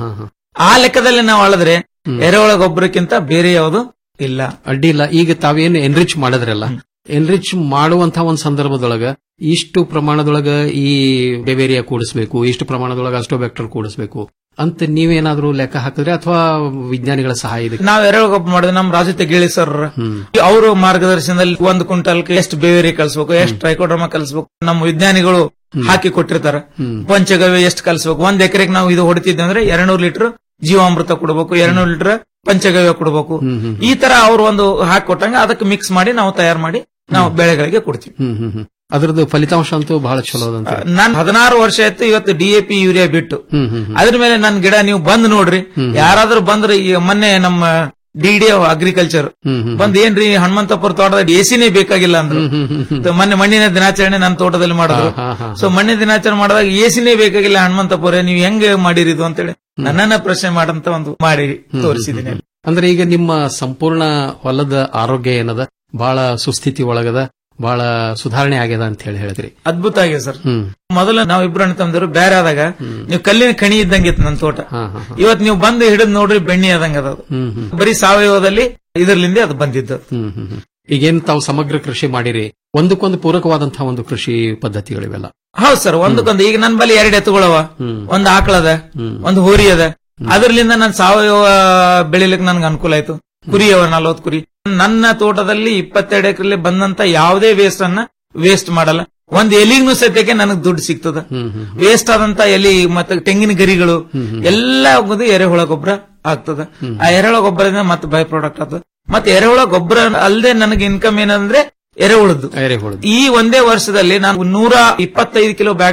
ಆ ಲೆಕ್ಕದಲ್ಲಿ ನಾವು ಅಳದ್ರೆ ಎರೆಹುಳ ಗೊಬ್ಬರಕ್ಕಿಂತ ಬೇರೆ ಯಾವುದು ಇಲ್ಲ ಅಡ್ಡಿ ಇಲ್ಲ ಈಗ ತಾವೇನು ಎನ್ರಿಚ್ ಮಾಡಿದ್ರಲ್ಲ ಎನ್ರಿಚ್ ಮಾಡುವಂತ ಒಂದ್ ಸಂದರ್ಭದೊಳಗ ಇಷ್ಟು ಪ್ರಮಾಣದೊಳಗ ಈ ಬೆವೇರಿಯಾ ಕೂಡಿಸ್ಬೇಕು ಇಷ್ಟು ಪ್ರಮಾಣದೊಳಗ ಅಸ್ಟೋಬ್ಯಾಕ್ಟರ್ ಕೂಡಿಸ್ಬೇಕು ಅಂತ ನೀವೇನಾದ್ರೂ ಲೆಕ್ಕ ಹಾಕಿದ್ರೆ ಅಥವಾ ವಿಜ್ಞಾನಿಗಳ ಸಹಾಯ ಇದೆ ನಾವ್ ಎರೆಹುಳ ಗೊಬ್ಬರ ಮಾಡಿದ್ರೆ ನಮ್ ರಾಜು ತೆಗೇಳಿ ಸರ್ ಅವರು ಮಾರ್ಗದರ್ಶನದಲ್ಲಿ ಒಂದು ಕ್ವಿಂಟಲ್ಗೆ ಎಷ್ಟು ಬೇವೇರಿ ಕಲಿಸ್ಬೇಕು ಎಷ್ಟು ಟ್ರೈಕೋಡ್ರಮ ಕಲಿಸ್ಬೇಕು ನಮ್ಮ ವಿಜ್ಞಾನಿಗಳು ಹಾಕಿ ಕೊಟ್ಟಿರ್ತಾರ ಪಂಚಗವ್ಯ ಎಷ್ಟು ಕಲಿಸ್ಬೇಕು ಒಂದ್ ಎಕರೆಗೆ ನಾವು ಇದು ಹೊಡಿತಿದ್ವಿ ಅಂದ್ರೆ ಎರಡ್ನೂರು ಲೀಟರ್ ಜೀವಾಮೃತ ಕೊಡಬೇಕು ಎರಡ್ನೂರು ಲೀಟರ್ ಪಂಚಗವ್ಯ ಕೊಡಬೇಕು ಈ ತರ ಅವ್ರು ಒಂದು ಹಾಕಿ ಕೊಟ್ಟಂಗ ಅದಕ್ಕೆ ಮಿಕ್ಸ್ ಮಾಡಿ ನಾವು ತಯಾರು ಮಾಡಿ ನಾವು ಬೆಳೆಗಳಿಗೆ ಕೊಡ್ತೀವಿ ಹ್ಮ್ ಹ್ಮ್ ಹ್ಮ್ ಅದ್ರದ್ದು ಫಲಿತಾಂಶ ಅಂತೂ ಬಹಳ ಚಲೋ ಅದಂತ ನಾನ್ ಹದಿನಾರು ವರ್ಷ ಆಯ್ತು ಇವತ್ತು ಡಿಎಪಿ ಯೂರಿಯಾ ಬಿಟ್ಟು ಹ್ಮ್ ಹ್ಮ್ ಹ್ಮ್. ಅದ್ರ ಮೇಲೆ ನನ್ ಗಿಡ ನೀವು ಬಂದ್ ನೋಡ್ರಿ ಯಾರಾದ್ರೂ ಬಂದ್ರೆ ಈ ಮೊನ್ನೆ ನಮ್ಮ ಡಿ ಅಗ್ರಿಕಲ್ಚರ್ ಬಂದ್ ಏನ್ರಿ ಹನುಮಂತಪುರ ತೋಟದ ಎಸಿನೇ ಬೇಕಾಗಿಲ್ಲ ಅಂದ್ರು ತ- ಮೊನ್ನೆ ಮಣ್ಣಿನ ದಿನಾಚರಣೆ ನನ್ನ ತೋಟದಲ್ಲಿ ಮಾಡಿದ್ರು ಸೊ ಮಣ್ಣಿನ ದಿನಾಚರಣೆ ಮಾಡಿದಾಗ ಎಸಿನೇ ಬೇಕಾಗಿಲ್ಲ ಹನುಮಂತಪುರ ನೀವು ಹೆಂಗ್ ಮಾಡಿರಿ ಇದು ಅಂತೇಳಿ ನನ್ನನ್ನ ಪ್ರಶ್ನೆ ಮಾಡಂತ ಒಂದು ಮಾಡಿ ತೋರಿಸಿದ್ದೀನಿ ಅಲ್ಲಿ. ಅಂದ್ರೆ ಈಗ ನಿಮ್ಮ ಸಂಪೂರ್ಣ ಹೊಲದ ಆರೋಗ್ಯ ಏನದ ಬಹಳ ಸುಸ್ಥಿತಿ ಒಳಗದ ಬಹಳ ಸುಧಾರಣೆ ಆಗ್ಯದ ಅಂತ ಹೇಳಿ ಹೇಳಿದ್ರಿ ಅದ್ಭುತ ಆಗಿದೆ ಸರ್ ಮೊದಲು ನಾವ್ ಇಬ್ರು ಅಣ್ಣ ತಮ್ಮದಿರು ಬೇರೆ ಆದಾಗ ನೀವು ಕಲ್ಲಿನ ಕಣಿ ಇದ್ದಂಗಿತ್ತು ನನ್ನ ತೋಟ ಇವತ್ ನೀವು ಬಂದು ಹಿಡಿದ್ ನೋಡ್ರಿ ಬೆಣ್ಣಿ ಆದಂಗ ಅದ ಅದು. ಬರೀ ಸಾವಯವದಲ್ಲಿ ಇದರ್ಲಿಂದ ಅದು ಬಂದಿದ್ದು ಈಗೇನ್ ತಾವು ಸಮಗ್ರ ಕೃಷಿ ಮಾಡಿರಿ ಒಂದಕ್ಕೊಂದು ಪೂರಕವಾದಂತಹ ಒಂದು ಕೃಷಿ ಪದ್ಧತಿಗಳಿವೆಲ್ಲ ಹೌದ್ ಸರ್ ಒಂದಕ್ಕೊಂದು ಈಗ ನನ್ ಬಳಿ ಎರಡು ಎತ್ತುಗಳವ ಒಂದ್ ಆಕಳದ ಒಂದು ಹೋರಿ ಅದ ಅದರ್ಲಿಂದ ನಾನು ಸಾವಯವ ಬೆಳಿಲಿಕ್ಕೆ ನನ್ಗೆ ಅನುಕೂಲ ಆಯ್ತು ಕುರಿ ಅವ ನಲ್ವತ್ತು ಕುರಿ ನನ್ನ ತೋಟದಲ್ಲಿ ಇಪ್ಪತ್ತೆರಡು ಎಕರೆಲಿ ಬಂದಂತ ಯಾವುದೇ ವೇಸ್ಟ್ ಅನ್ನ ವೇಸ್ಟ್ ಮಾಡಲ್ಲ ಒಂದ್ ಎಲಿಗೂ ಸದ್ಯಕ್ಕೆ ನನಗ್ ದುಡ್ಡು ಸಿಗ್ತದ ವೇಸ್ಟ್ ಆದಂತ ಎಲಿ ಮತ್ತೆ ತೆಂಗಿನ ಗರಿಗಳು ಎಲ್ಲ ಹೋಗೋದು ಎರೆಹುಳ ಗೊಬ್ಬರ ಆಗ್ತದ ಆ ಎರೆಹುಳ ಗೊಬ್ಬರದಿಂದ ಮತ್ತೆ ಬೈ ಪ್ರಾಡಕ್ಟ್ ಆಗ್ತದ ಮತ್ತೆ ಎರೆಹುಳ ಗೊಬ್ಬರ ಅಲ್ಲದೆ ನನಗೆ ಇನ್ಕಮ್ ಏನಂದ್ರೆ ಎರೆಹುಳದ್ದು ಎರೆಹುಳದ್ದು ಈ ಒಂದೇ ವರ್ಷದಲ್ಲಿ ನಾನು ನೂರ ಇಪ್ಪತ್ತೈದು ಕಿಲೋ ಬ್ಯಾಗ್ದು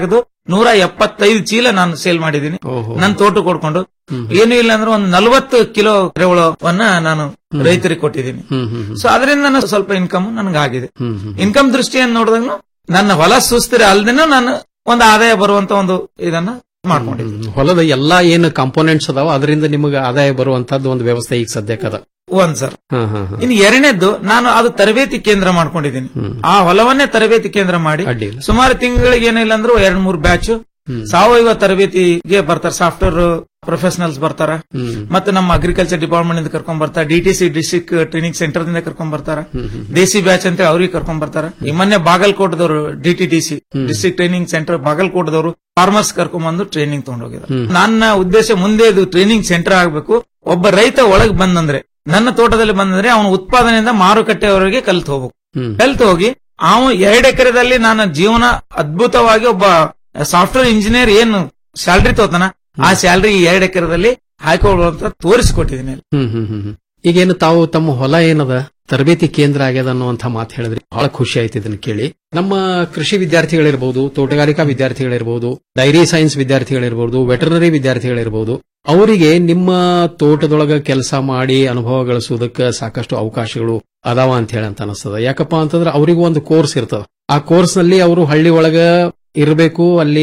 ನೂರ ಎಪ್ಪತ್ತೈದು ಚೀಲ ನಾನು ಸೇಲ್ ಮಾಡಿದ್ದೀನಿ ನನ್ನ ತೋಟ ಕೊಡ್ಕೊಂಡು ಏನು ಇಲ್ಲ ಅಂದ್ರೆ ಒಂದು ನಲವತ್ತು ಕಿಲೋ ಎರೆಹುಳವನ್ನ ನಾನು ರೈತರಿಗೆ ಕೊಟ್ಟಿದ್ದೀನಿ ಸೊ ಅದರಿಂದ ನಾನು ಸ್ವಲ್ಪ ಇನ್ಕಮ್ ನನಗಾಗಿದೆ ಇನ್ಕಮ್ ದೃಷ್ಟಿಯನ್ನು ನೋಡಿದಾಗ ನನ್ನ ಹೊಲ ಸುಸ್ತಿರ ಅಲ್ದೇನೂ ನಾನು ಒಂದು ಆದಾಯ ಬರುವಂತ ಒಂದು ಇದನ್ನ ಮಾಡ್ಕೊಂಡಿದ್ದೀನಿ ಹೊಲದ ಎಲ್ಲಾ ಏನು ಕಾಂಪೋನೆಂಟ್ಸ್ ಅದಾವ ಅದರಿಂದ ನಿಮಗೆ ಆದಾಯ ಬರುವಂತದ್ದು ಒಂದು ವ್ಯವಸ್ಥೆ ಈಗ ಸದ್ಯಕ್ಕದ ಒಂದ್ ಸರ್ ಹಾ ಹಾ ಹಾ ಇನ್ನು ಎರಡನೇದ್ದು ನಾನು ಅದು ತರಬೇತಿ ಕೇಂದ್ರ ಮಾಡ್ಕೊಂಡಿದ್ದೀನಿ ಆ ಹೊಲವನ್ನೇ ತರಬೇತಿ ಕೇಂದ್ರ ಮಾಡಿ ಸುಮಾರು ತಿಂಗಳಿಗೆ ಏನಿಲ್ಲ ಅಂದ್ರೂ ಎರಡ್ ಮೂರ್ ಬ್ಯಾಚ್ ಸಾವಯವ ತರಬೇತಿಗೆ ಬರ್ತಾರೆ ಸಾಫ್ಟ್ವೇರ್ ಪ್ರೊಫೆಷನಲ್ಸ್ ಬರ್ತಾರ ಮತ್ತೆ ನಮ್ಮ ಅಗ್ರಿಕಲ್ಚರ್ ಡಿಪಾರ್ಟ್ಮೆಂಟ್ ಇಂದ ಕರ್ಕೊಂಡ್ ಬರ್ತಾರೆ ಡಿಟಿಸಿ ಡಿಸ್ಟ್ರಿಕ್ಟ್ ಟ್ರೈನಿಂಗ್ ಸೆಂಟರ್ ದಿಂದ ಕರ್ಕೊಂಡ್ ಬರ್ತಾರ ದೇಸಿ ಬ್ಯಾಚ್ ಅಂತ ಅವ್ರಿಗೆ ಕರ್ಕೊಂಡ್ ಬರ್ತಾರ ಈ ಮೊನ್ನೆ ಬಾಗಲಕೋಟದವರು ಡಿಟಿಟಿಸಿ ಡಿಸ್ಟ್ರಿಕ್ಟ್ ಟ್ರೈನಿಂಗ್ ಸೆಂಟರ್ ಬಾಗಲಕೋಟದವರು ಫಾರ್ಮರ್ಸ್ ಕರ್ಕೊಂಡ್ ಬಂದು ಟ್ರೈನಿಂಗ್ ತಗೊಂಡೋಗಿದ್ದಾರೆ ನನ್ನ ಉದ್ದೇಶ ಮುಂದೆ ಇದು ಟ್ರೈನಿಂಗ್ ಸೆಂಟರ್ ಆಗಬೇಕು ಒಬ್ಬ ರೈತ ಒಳಗ್ ಬಂದಂದ್ರೆ ನನ್ನ ತೋಟದಲ್ಲಿ ಬಂದಂದ್ರೆ ಅವನ ಉತ್ಪಾದನೆಯಿಂದ ಮಾರುಕಟ್ಟೆವರೆಗೆ ಕಲ್ತು ಹೋಗ್ಬೇಕು ಕಲ್ತು ಹೋಗಿ ಅವನು ಎರಡು ಎಕರೆದಲ್ಲಿ ನನ್ನ ಜೀವನ ಅದ್ಭುತವಾಗಿ ಒಬ್ಬ ಸಾಫ್ಟ್ವೇರ್ ಇಂಜಿನಿಯರ್ ಏನು ಸ್ಯಾಲ್ರಿ ತೋತಾನ ಆ ಸ್ಯಾಲ್ರಿ ಎರಡು ಎಕರೆದಲ್ಲಿ ಹಾಕೊಳ್ಳುವಂತ ತೋರಿಸಿಕೊಟ್ಟಿದ್ದೀನಿ ಹ್ಮ್ ಹ್ಮ್ ಹ್ಮ್ ಹ್ಮ್. ಈಗೇನು ತಾವು ತಮ್ಮ ಹೊಲ ಏನದ ತರಬೇತಿ ಕೇಂದ್ರ ಆಗ್ಯದ ಅನ್ನುವಂತ ಮಾತು ಹೇಳಿದ್ರಿ ಬಹಳ ಖುಷಿ ಆಯ್ತು ಇದನ್ನ ಕೇಳಿ ನಮ್ಮ ಕೃಷಿ ವಿದ್ಯಾರ್ಥಿಗಳಿರ್ಬಹುದು ತೋಟಗಾರಿಕಾ ವಿದ್ಯಾರ್ಥಿಗಳಿರ್ಬಹುದು ಡೈರಿ ಸೈನ್ಸ್ ವಿದ್ಯಾರ್ಥಿಗಳಿರ್ಬಹುದು ವೆಟರ್ನರಿ ವಿದ್ಯಾರ್ಥಿಗಳಿರ್ಬಹುದು ಅವರಿಗೆ ನಿಮ್ಮ ತೋಟದೊಳಗ ಕೆಲಸ ಮಾಡಿ ಅನುಭವ ಗಳಿಸುವುದಕ್ಕೆ ಸಾಕಷ್ಟು ಅವಕಾಶಗಳು ಅದಾವ ಅಂತ ಹೇಳಿ ಅಂತ ಅನಿಸ್ತದ ಯಾಕಪ್ಪ ಅಂತಂದ್ರೆ ಅವರಿಗೂ ಒಂದು ಕೋರ್ಸ್ ಇರ್ತದ ಆ ಕೋರ್ಸ್ ನಲ್ಲಿ ಅವರು ಹಳ್ಳಿ ಒಳಗ ಇರಬೇಕು ಅಲ್ಲಿ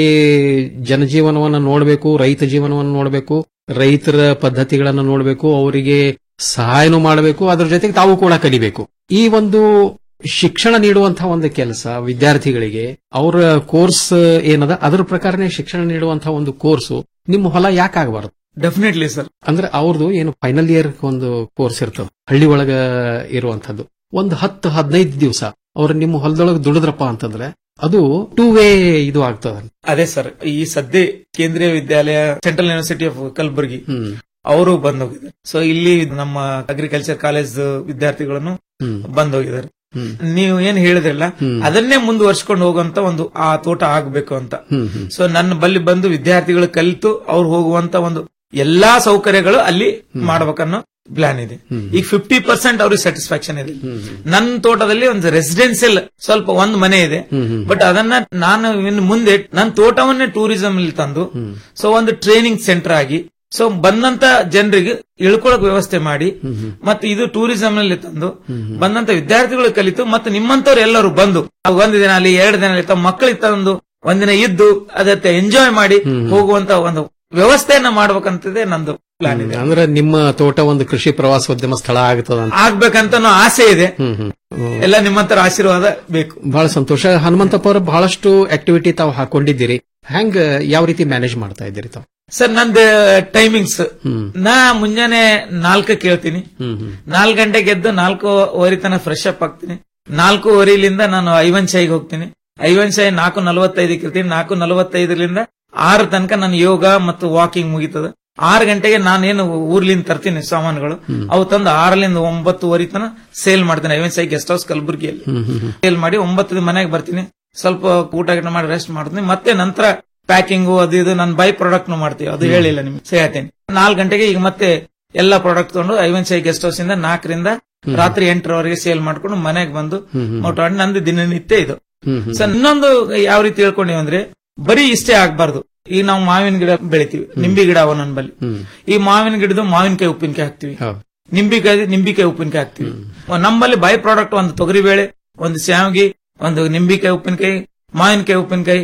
ಜನಜೀವನವನ್ನ ನೋಡಬೇಕು ರೈತ ಜೀವನವನ್ನು ನೋಡಬೇಕು ರೈತರ ಪದ್ಧತಿಗಳನ್ನ ನೋಡಬೇಕು ಅವರಿಗೆ ಸಹಾಯನೂ ಮಾಡಬೇಕು ಅದ್ರ ಜೊತೆಗೆ ತಾವು ಕೂಡ ಕಲಿಬೇಕು ಈ ಒಂದು ಶಿಕ್ಷಣ ನೀಡುವಂತಹ ಒಂದು ಕೆಲಸ ವಿದ್ಯಾರ್ಥಿಗಳಿಗೆ ಅವರ ಕೋರ್ಸ್ ಏನದ ಅದ್ರ ಪ್ರಕಾರನೇ ಶಿಕ್ಷಣ ನೀಡುವಂತಹ ಒಂದು ಕೋರ್ಸು ನಿಮ್ಮ ಹೊಲ ಯಾಕಾಗಬಾರದು ಡೆಫಿನೆಟ್ಲಿ ಸರ್ ಅಂದ್ರೆ ಅವ್ರದ್ದು ಏನು ಫೈನಲ್ ಇಯರ್ ಒಂದು ಕೋರ್ಸ್ ಇರ್ತದೆ ಹಳ್ಳಿ ಒಳಗ ಇರುವಂತದ್ದು ಒಂದು ಹತ್ತು ಹದಿನೈದು ದಿವಸ ಅವ್ರು ನಿಮ್ಮ ಹೊಲದೊಳಗೆ ದುಡಿದ್ರಪ್ಪ ಅಂತಂದ್ರೆ ಅದು ಟೂ ವೇ ಇದು ಆಗ್ತದ ಅದೇ ಸರ್ ಈ ಸದ್ಯ Kendriya Vidyalaya central university of Kalaburagi ಅವರು ಬಂದೋಗಿದ್ದಾರೆ ಸೊ ಇಲ್ಲಿ ನಮ್ಮ ಅಗ್ರಿಕಲ್ಚರ್ ಕಾಲೇಜ್ ವಿದ್ಯಾರ್ಥಿಗಳನ್ನು ಬಂದೋಗಿದ್ದಾರೆ ನೀವು ಏನ್ ಹೇಳಿದ್ರಲ್ಲ ಅದನ್ನೇ ಮುಂದುವರ್ಸ್ಕೊಂಡು ಹೋಗುವಂತ ಒಂದು ಆ ತೋಟ ಆಗ್ಬೇಕು ಅಂತ ಸೊ ನನ್ನ ಬಲ್ಲಿ ಬಂದು ವಿದ್ಯಾರ್ಥಿಗಳು ಕಲಿತು ಅವ್ರು ಹೋಗುವಂತ ಒಂದು ಎಲ್ಲಾ ಸೌಕರ್ಯಗಳು ಅಲ್ಲಿ ಮಾಡ್ಬೇಕನ್ನೋ ಪ್ಲಾನ್ ಇದೆ ಈಗ ಫಿಫ್ಟಿ ಪರ್ಸೆಂಟ್ ಅವ್ರಿಗೆ ಸ್ಯಾಟಿಸ್ಫ್ಯಾಕ್ಷನ್ ಇದೆ ನನ್ನ ತೋಟದಲ್ಲಿ ಒಂದು ರೆಸಿಡೆನ್ಸಿಯಲ್ ಸ್ವಲ್ಪ ಒಂದು ಮನೆ ಇದೆ ಬಟ್ ಅದನ್ನ ನಾನು ಇನ್ನು ಮುಂದೆ ನನ್ನ ತೋಟವನ್ನೇ ಟೂರಿಸಂ ಅಲ್ಲಿ ತಂದು ಸೊ ಒಂದು ಟ್ರೈನಿಂಗ್ ಸೆಂಟರ್ ಆಗಿ ಸೊ ಬಂದಂತ ಜನರಿಗೆ ಇಳ್ಕೊಳಕ್ ವ್ಯವಸ್ಥೆ ಮಾಡಿ ಮತ್ತೆ ಇದು ಟೂರಿಸಂ ನಲ್ಲಿ ತಂದು ಬಂದಂತ ವಿದ್ಯಾರ್ಥಿಗಳು ಕಲಿತು ಮತ್ತೆ ನಿಮ್ಮಂತವ್ರು ಎಲ್ಲರೂ ಬಂದು ಒಂದು ದಿನ ಅಲ್ಲಿ ಎರಡು ದಿನ ಅಲ್ಲಿ ತಮ್ಮ ಮಕ್ಕಳಿಗೆ ತಂದು ಒಂದಿನ ಇದ್ದು ಅದಕ್ಕೆ ಎಂಜಾಯ್ ಮಾಡಿ ಹೋಗುವಂತ ಒಂದು ವ್ಯವಸ್ಥೆಯನ್ನ ಮಾಡ್ಬೇಕಂತದೆ ನಂದು ಪ್ಲಾನ್ ಇದೆ ಅಂದ್ರೆ ನಿಮ್ಮ ತೋಟ ಒಂದು ಕೃಷಿ ಪ್ರವಾಸೋದ್ಯಮ ಸ್ಥಳ ಆಗ್ತದ ಅಂತ ಆಗ್ಬೇಕಂತ ಆಸೆ ಇದೆ ಎಲ್ಲ ನಿಮ್ಮಂತರ ಆಶೀರ್ವಾದ ಬೇಕು ಬಹಳ ಸಂತೋಷ ಹನುಮಂತಪ್ಪ ಅವ್ರ ಬಹಳಷ್ಟು ಆಕ್ಟಿವಿಟಿ ತಾವು ಹಾಕೊಂಡಿದ್ದೀರಿ ಹೆಂಗ್ ಯಾವ ರೀತಿ ಮ್ಯಾನೇಜ್ ಮಾಡ್ತಾ ಇದ್ದೀರಿ ತಾವು ಸರ್ ನಂದು ಟೈಮಿಂಗ್ಸ್ ನಾ ಮುಂಜಾನೆ ನಾಲ್ಕ ಕೇಳ್ತೀನಿ ನಾಲ್ಕು ಗಂಟೆಗೆ ಎದ್ದು ನಾಲ್ಕೂವರೆ ತನಕ ಫ್ರೆಶ್ ಅಪ್ ಆಗ್ತೀನಿ ನಾಲ್ಕೂವರೆಲಿಂದ ನಾನು ಐವನ್ ಶಾಯಿಗೆ ಹೋಗ್ತೀನಿ ಐವನ್ ಶಾಯಿ ನಾಲ್ಕು ನಲವತ್ತೈದಕ್ಕೆ ಇರ್ತೀನಿ ನಾಲ್ಕು ನಲವತ್ತೈದರಿಂದ ಆರು ತನಕ ನಾನು ಯೋಗ ಮತ್ತು ವಾಕಿಂಗ್ ಮುಗಿತದ ಆರು ಗಂಟೆಗೆ ನಾನೇನು ಊರ್ಲಿಂದ ತರ್ತೀನಿ ಸಾಮಾನುಗಳು ಅವು ತಂದು ಆರರಿಂದ ಒಂಬತ್ತುವರೆ ತನ ಸೇಲ್ ಮಾಡ್ತೀನಿ ಐವನ್ ಶಾಯಿ ಗೆಸ್ಟ್ ಹೌಸ್ ಕಲಬುರಗಿಯಲ್ಲಿ ಸೇಲ್ ಮಾಡಿ ಒಂಬತ್ತು ಮನೆಗೆ ಬರ್ತೀನಿ ಸ್ವಲ್ಪ ಊಟ ಗೀಟ ಮಾಡಿ ರೆಸ್ಟ್ ಮಾಡ್ತೀನಿ ಮತ್ತೆ ನಂತರ ಪ್ಯಾಕಿಂಗು ಅದು ಇದು ನಾನು ಬೈ ಪ್ರಾಡಕ್ಟ್ ಮಾಡ್ತೀವಿ ಅದು ಹೇಳಿಲ್ಲ ನಿಮ್ಗೆ ಹೇಳ್ತೀನಿ ನಾಲ್ಕು ಗಂಟೆಗೆ ಈಗ ಮತ್ತೆ ಎಲ್ಲಾ ಪ್ರಾಡಕ್ಟ್ ತಗೊಂಡು ಐವನ್ ಶಾಯಿ ಗೆಸ್ಟ್ ಹೌಸ್ ಇಂದ ನಾಲ್ಕರಿಂದ ರಾತ್ರಿ ಎಂಟರವರೆಗೆ ಸೇಲ್ ಮಾಡ್ಕೊಂಡು ಮನೆಗೆ ಬಂದು ಮಾಡಿ ನಂದು ದಿನನಿತ್ಯ ಇದು ಸೊ ಇನ್ನೊಂದು ಯಾವ ರೀತಿ ಹೇಳ್ಕೊಂಡಿವಿ ಅಂದ್ರೆ ಬರೀ ಇಷ್ಟೇ ಆಗ್ಬಾರ್ದು ಈಗ ನಾವು ಮಾವಿನ ಗಿಡ ಬೆಳಿತೀವಿ ನಿಂಬಿ ಗಿಡ ಅವ ನನ್ನ ಬಲ್ಲಿ ಈ ಮಾವಿನ ಗಿಡದ ಮಾವಿನಕಾಯಿ ಉಪ್ಪಿನಕಾಯಿ ಹಾಕ್ತಿವಿ ನಿಂಬಿಕಾಯಿ ನಿಂಬಿಕಾಯಿ ಉಪ್ಪಿನಕಾಯಿ ಹಾಕ್ತಿವಿ ನಮ್ಮಲ್ಲಿ ಬೈ ಪ್ರಾಡಕ್ಟ್ ಒಂದು ತೊಗರಿಬೇಳೆ ಒಂದು ಶಾವಿಗೆ ಒಂದು ನಿಂಬಿಕಾಯಿ ಉಪ್ಪಿನಕಾಯಿ ಮಾವಿನಕಾಯಿ ಉಪ್ಪಿನಕಾಯಿ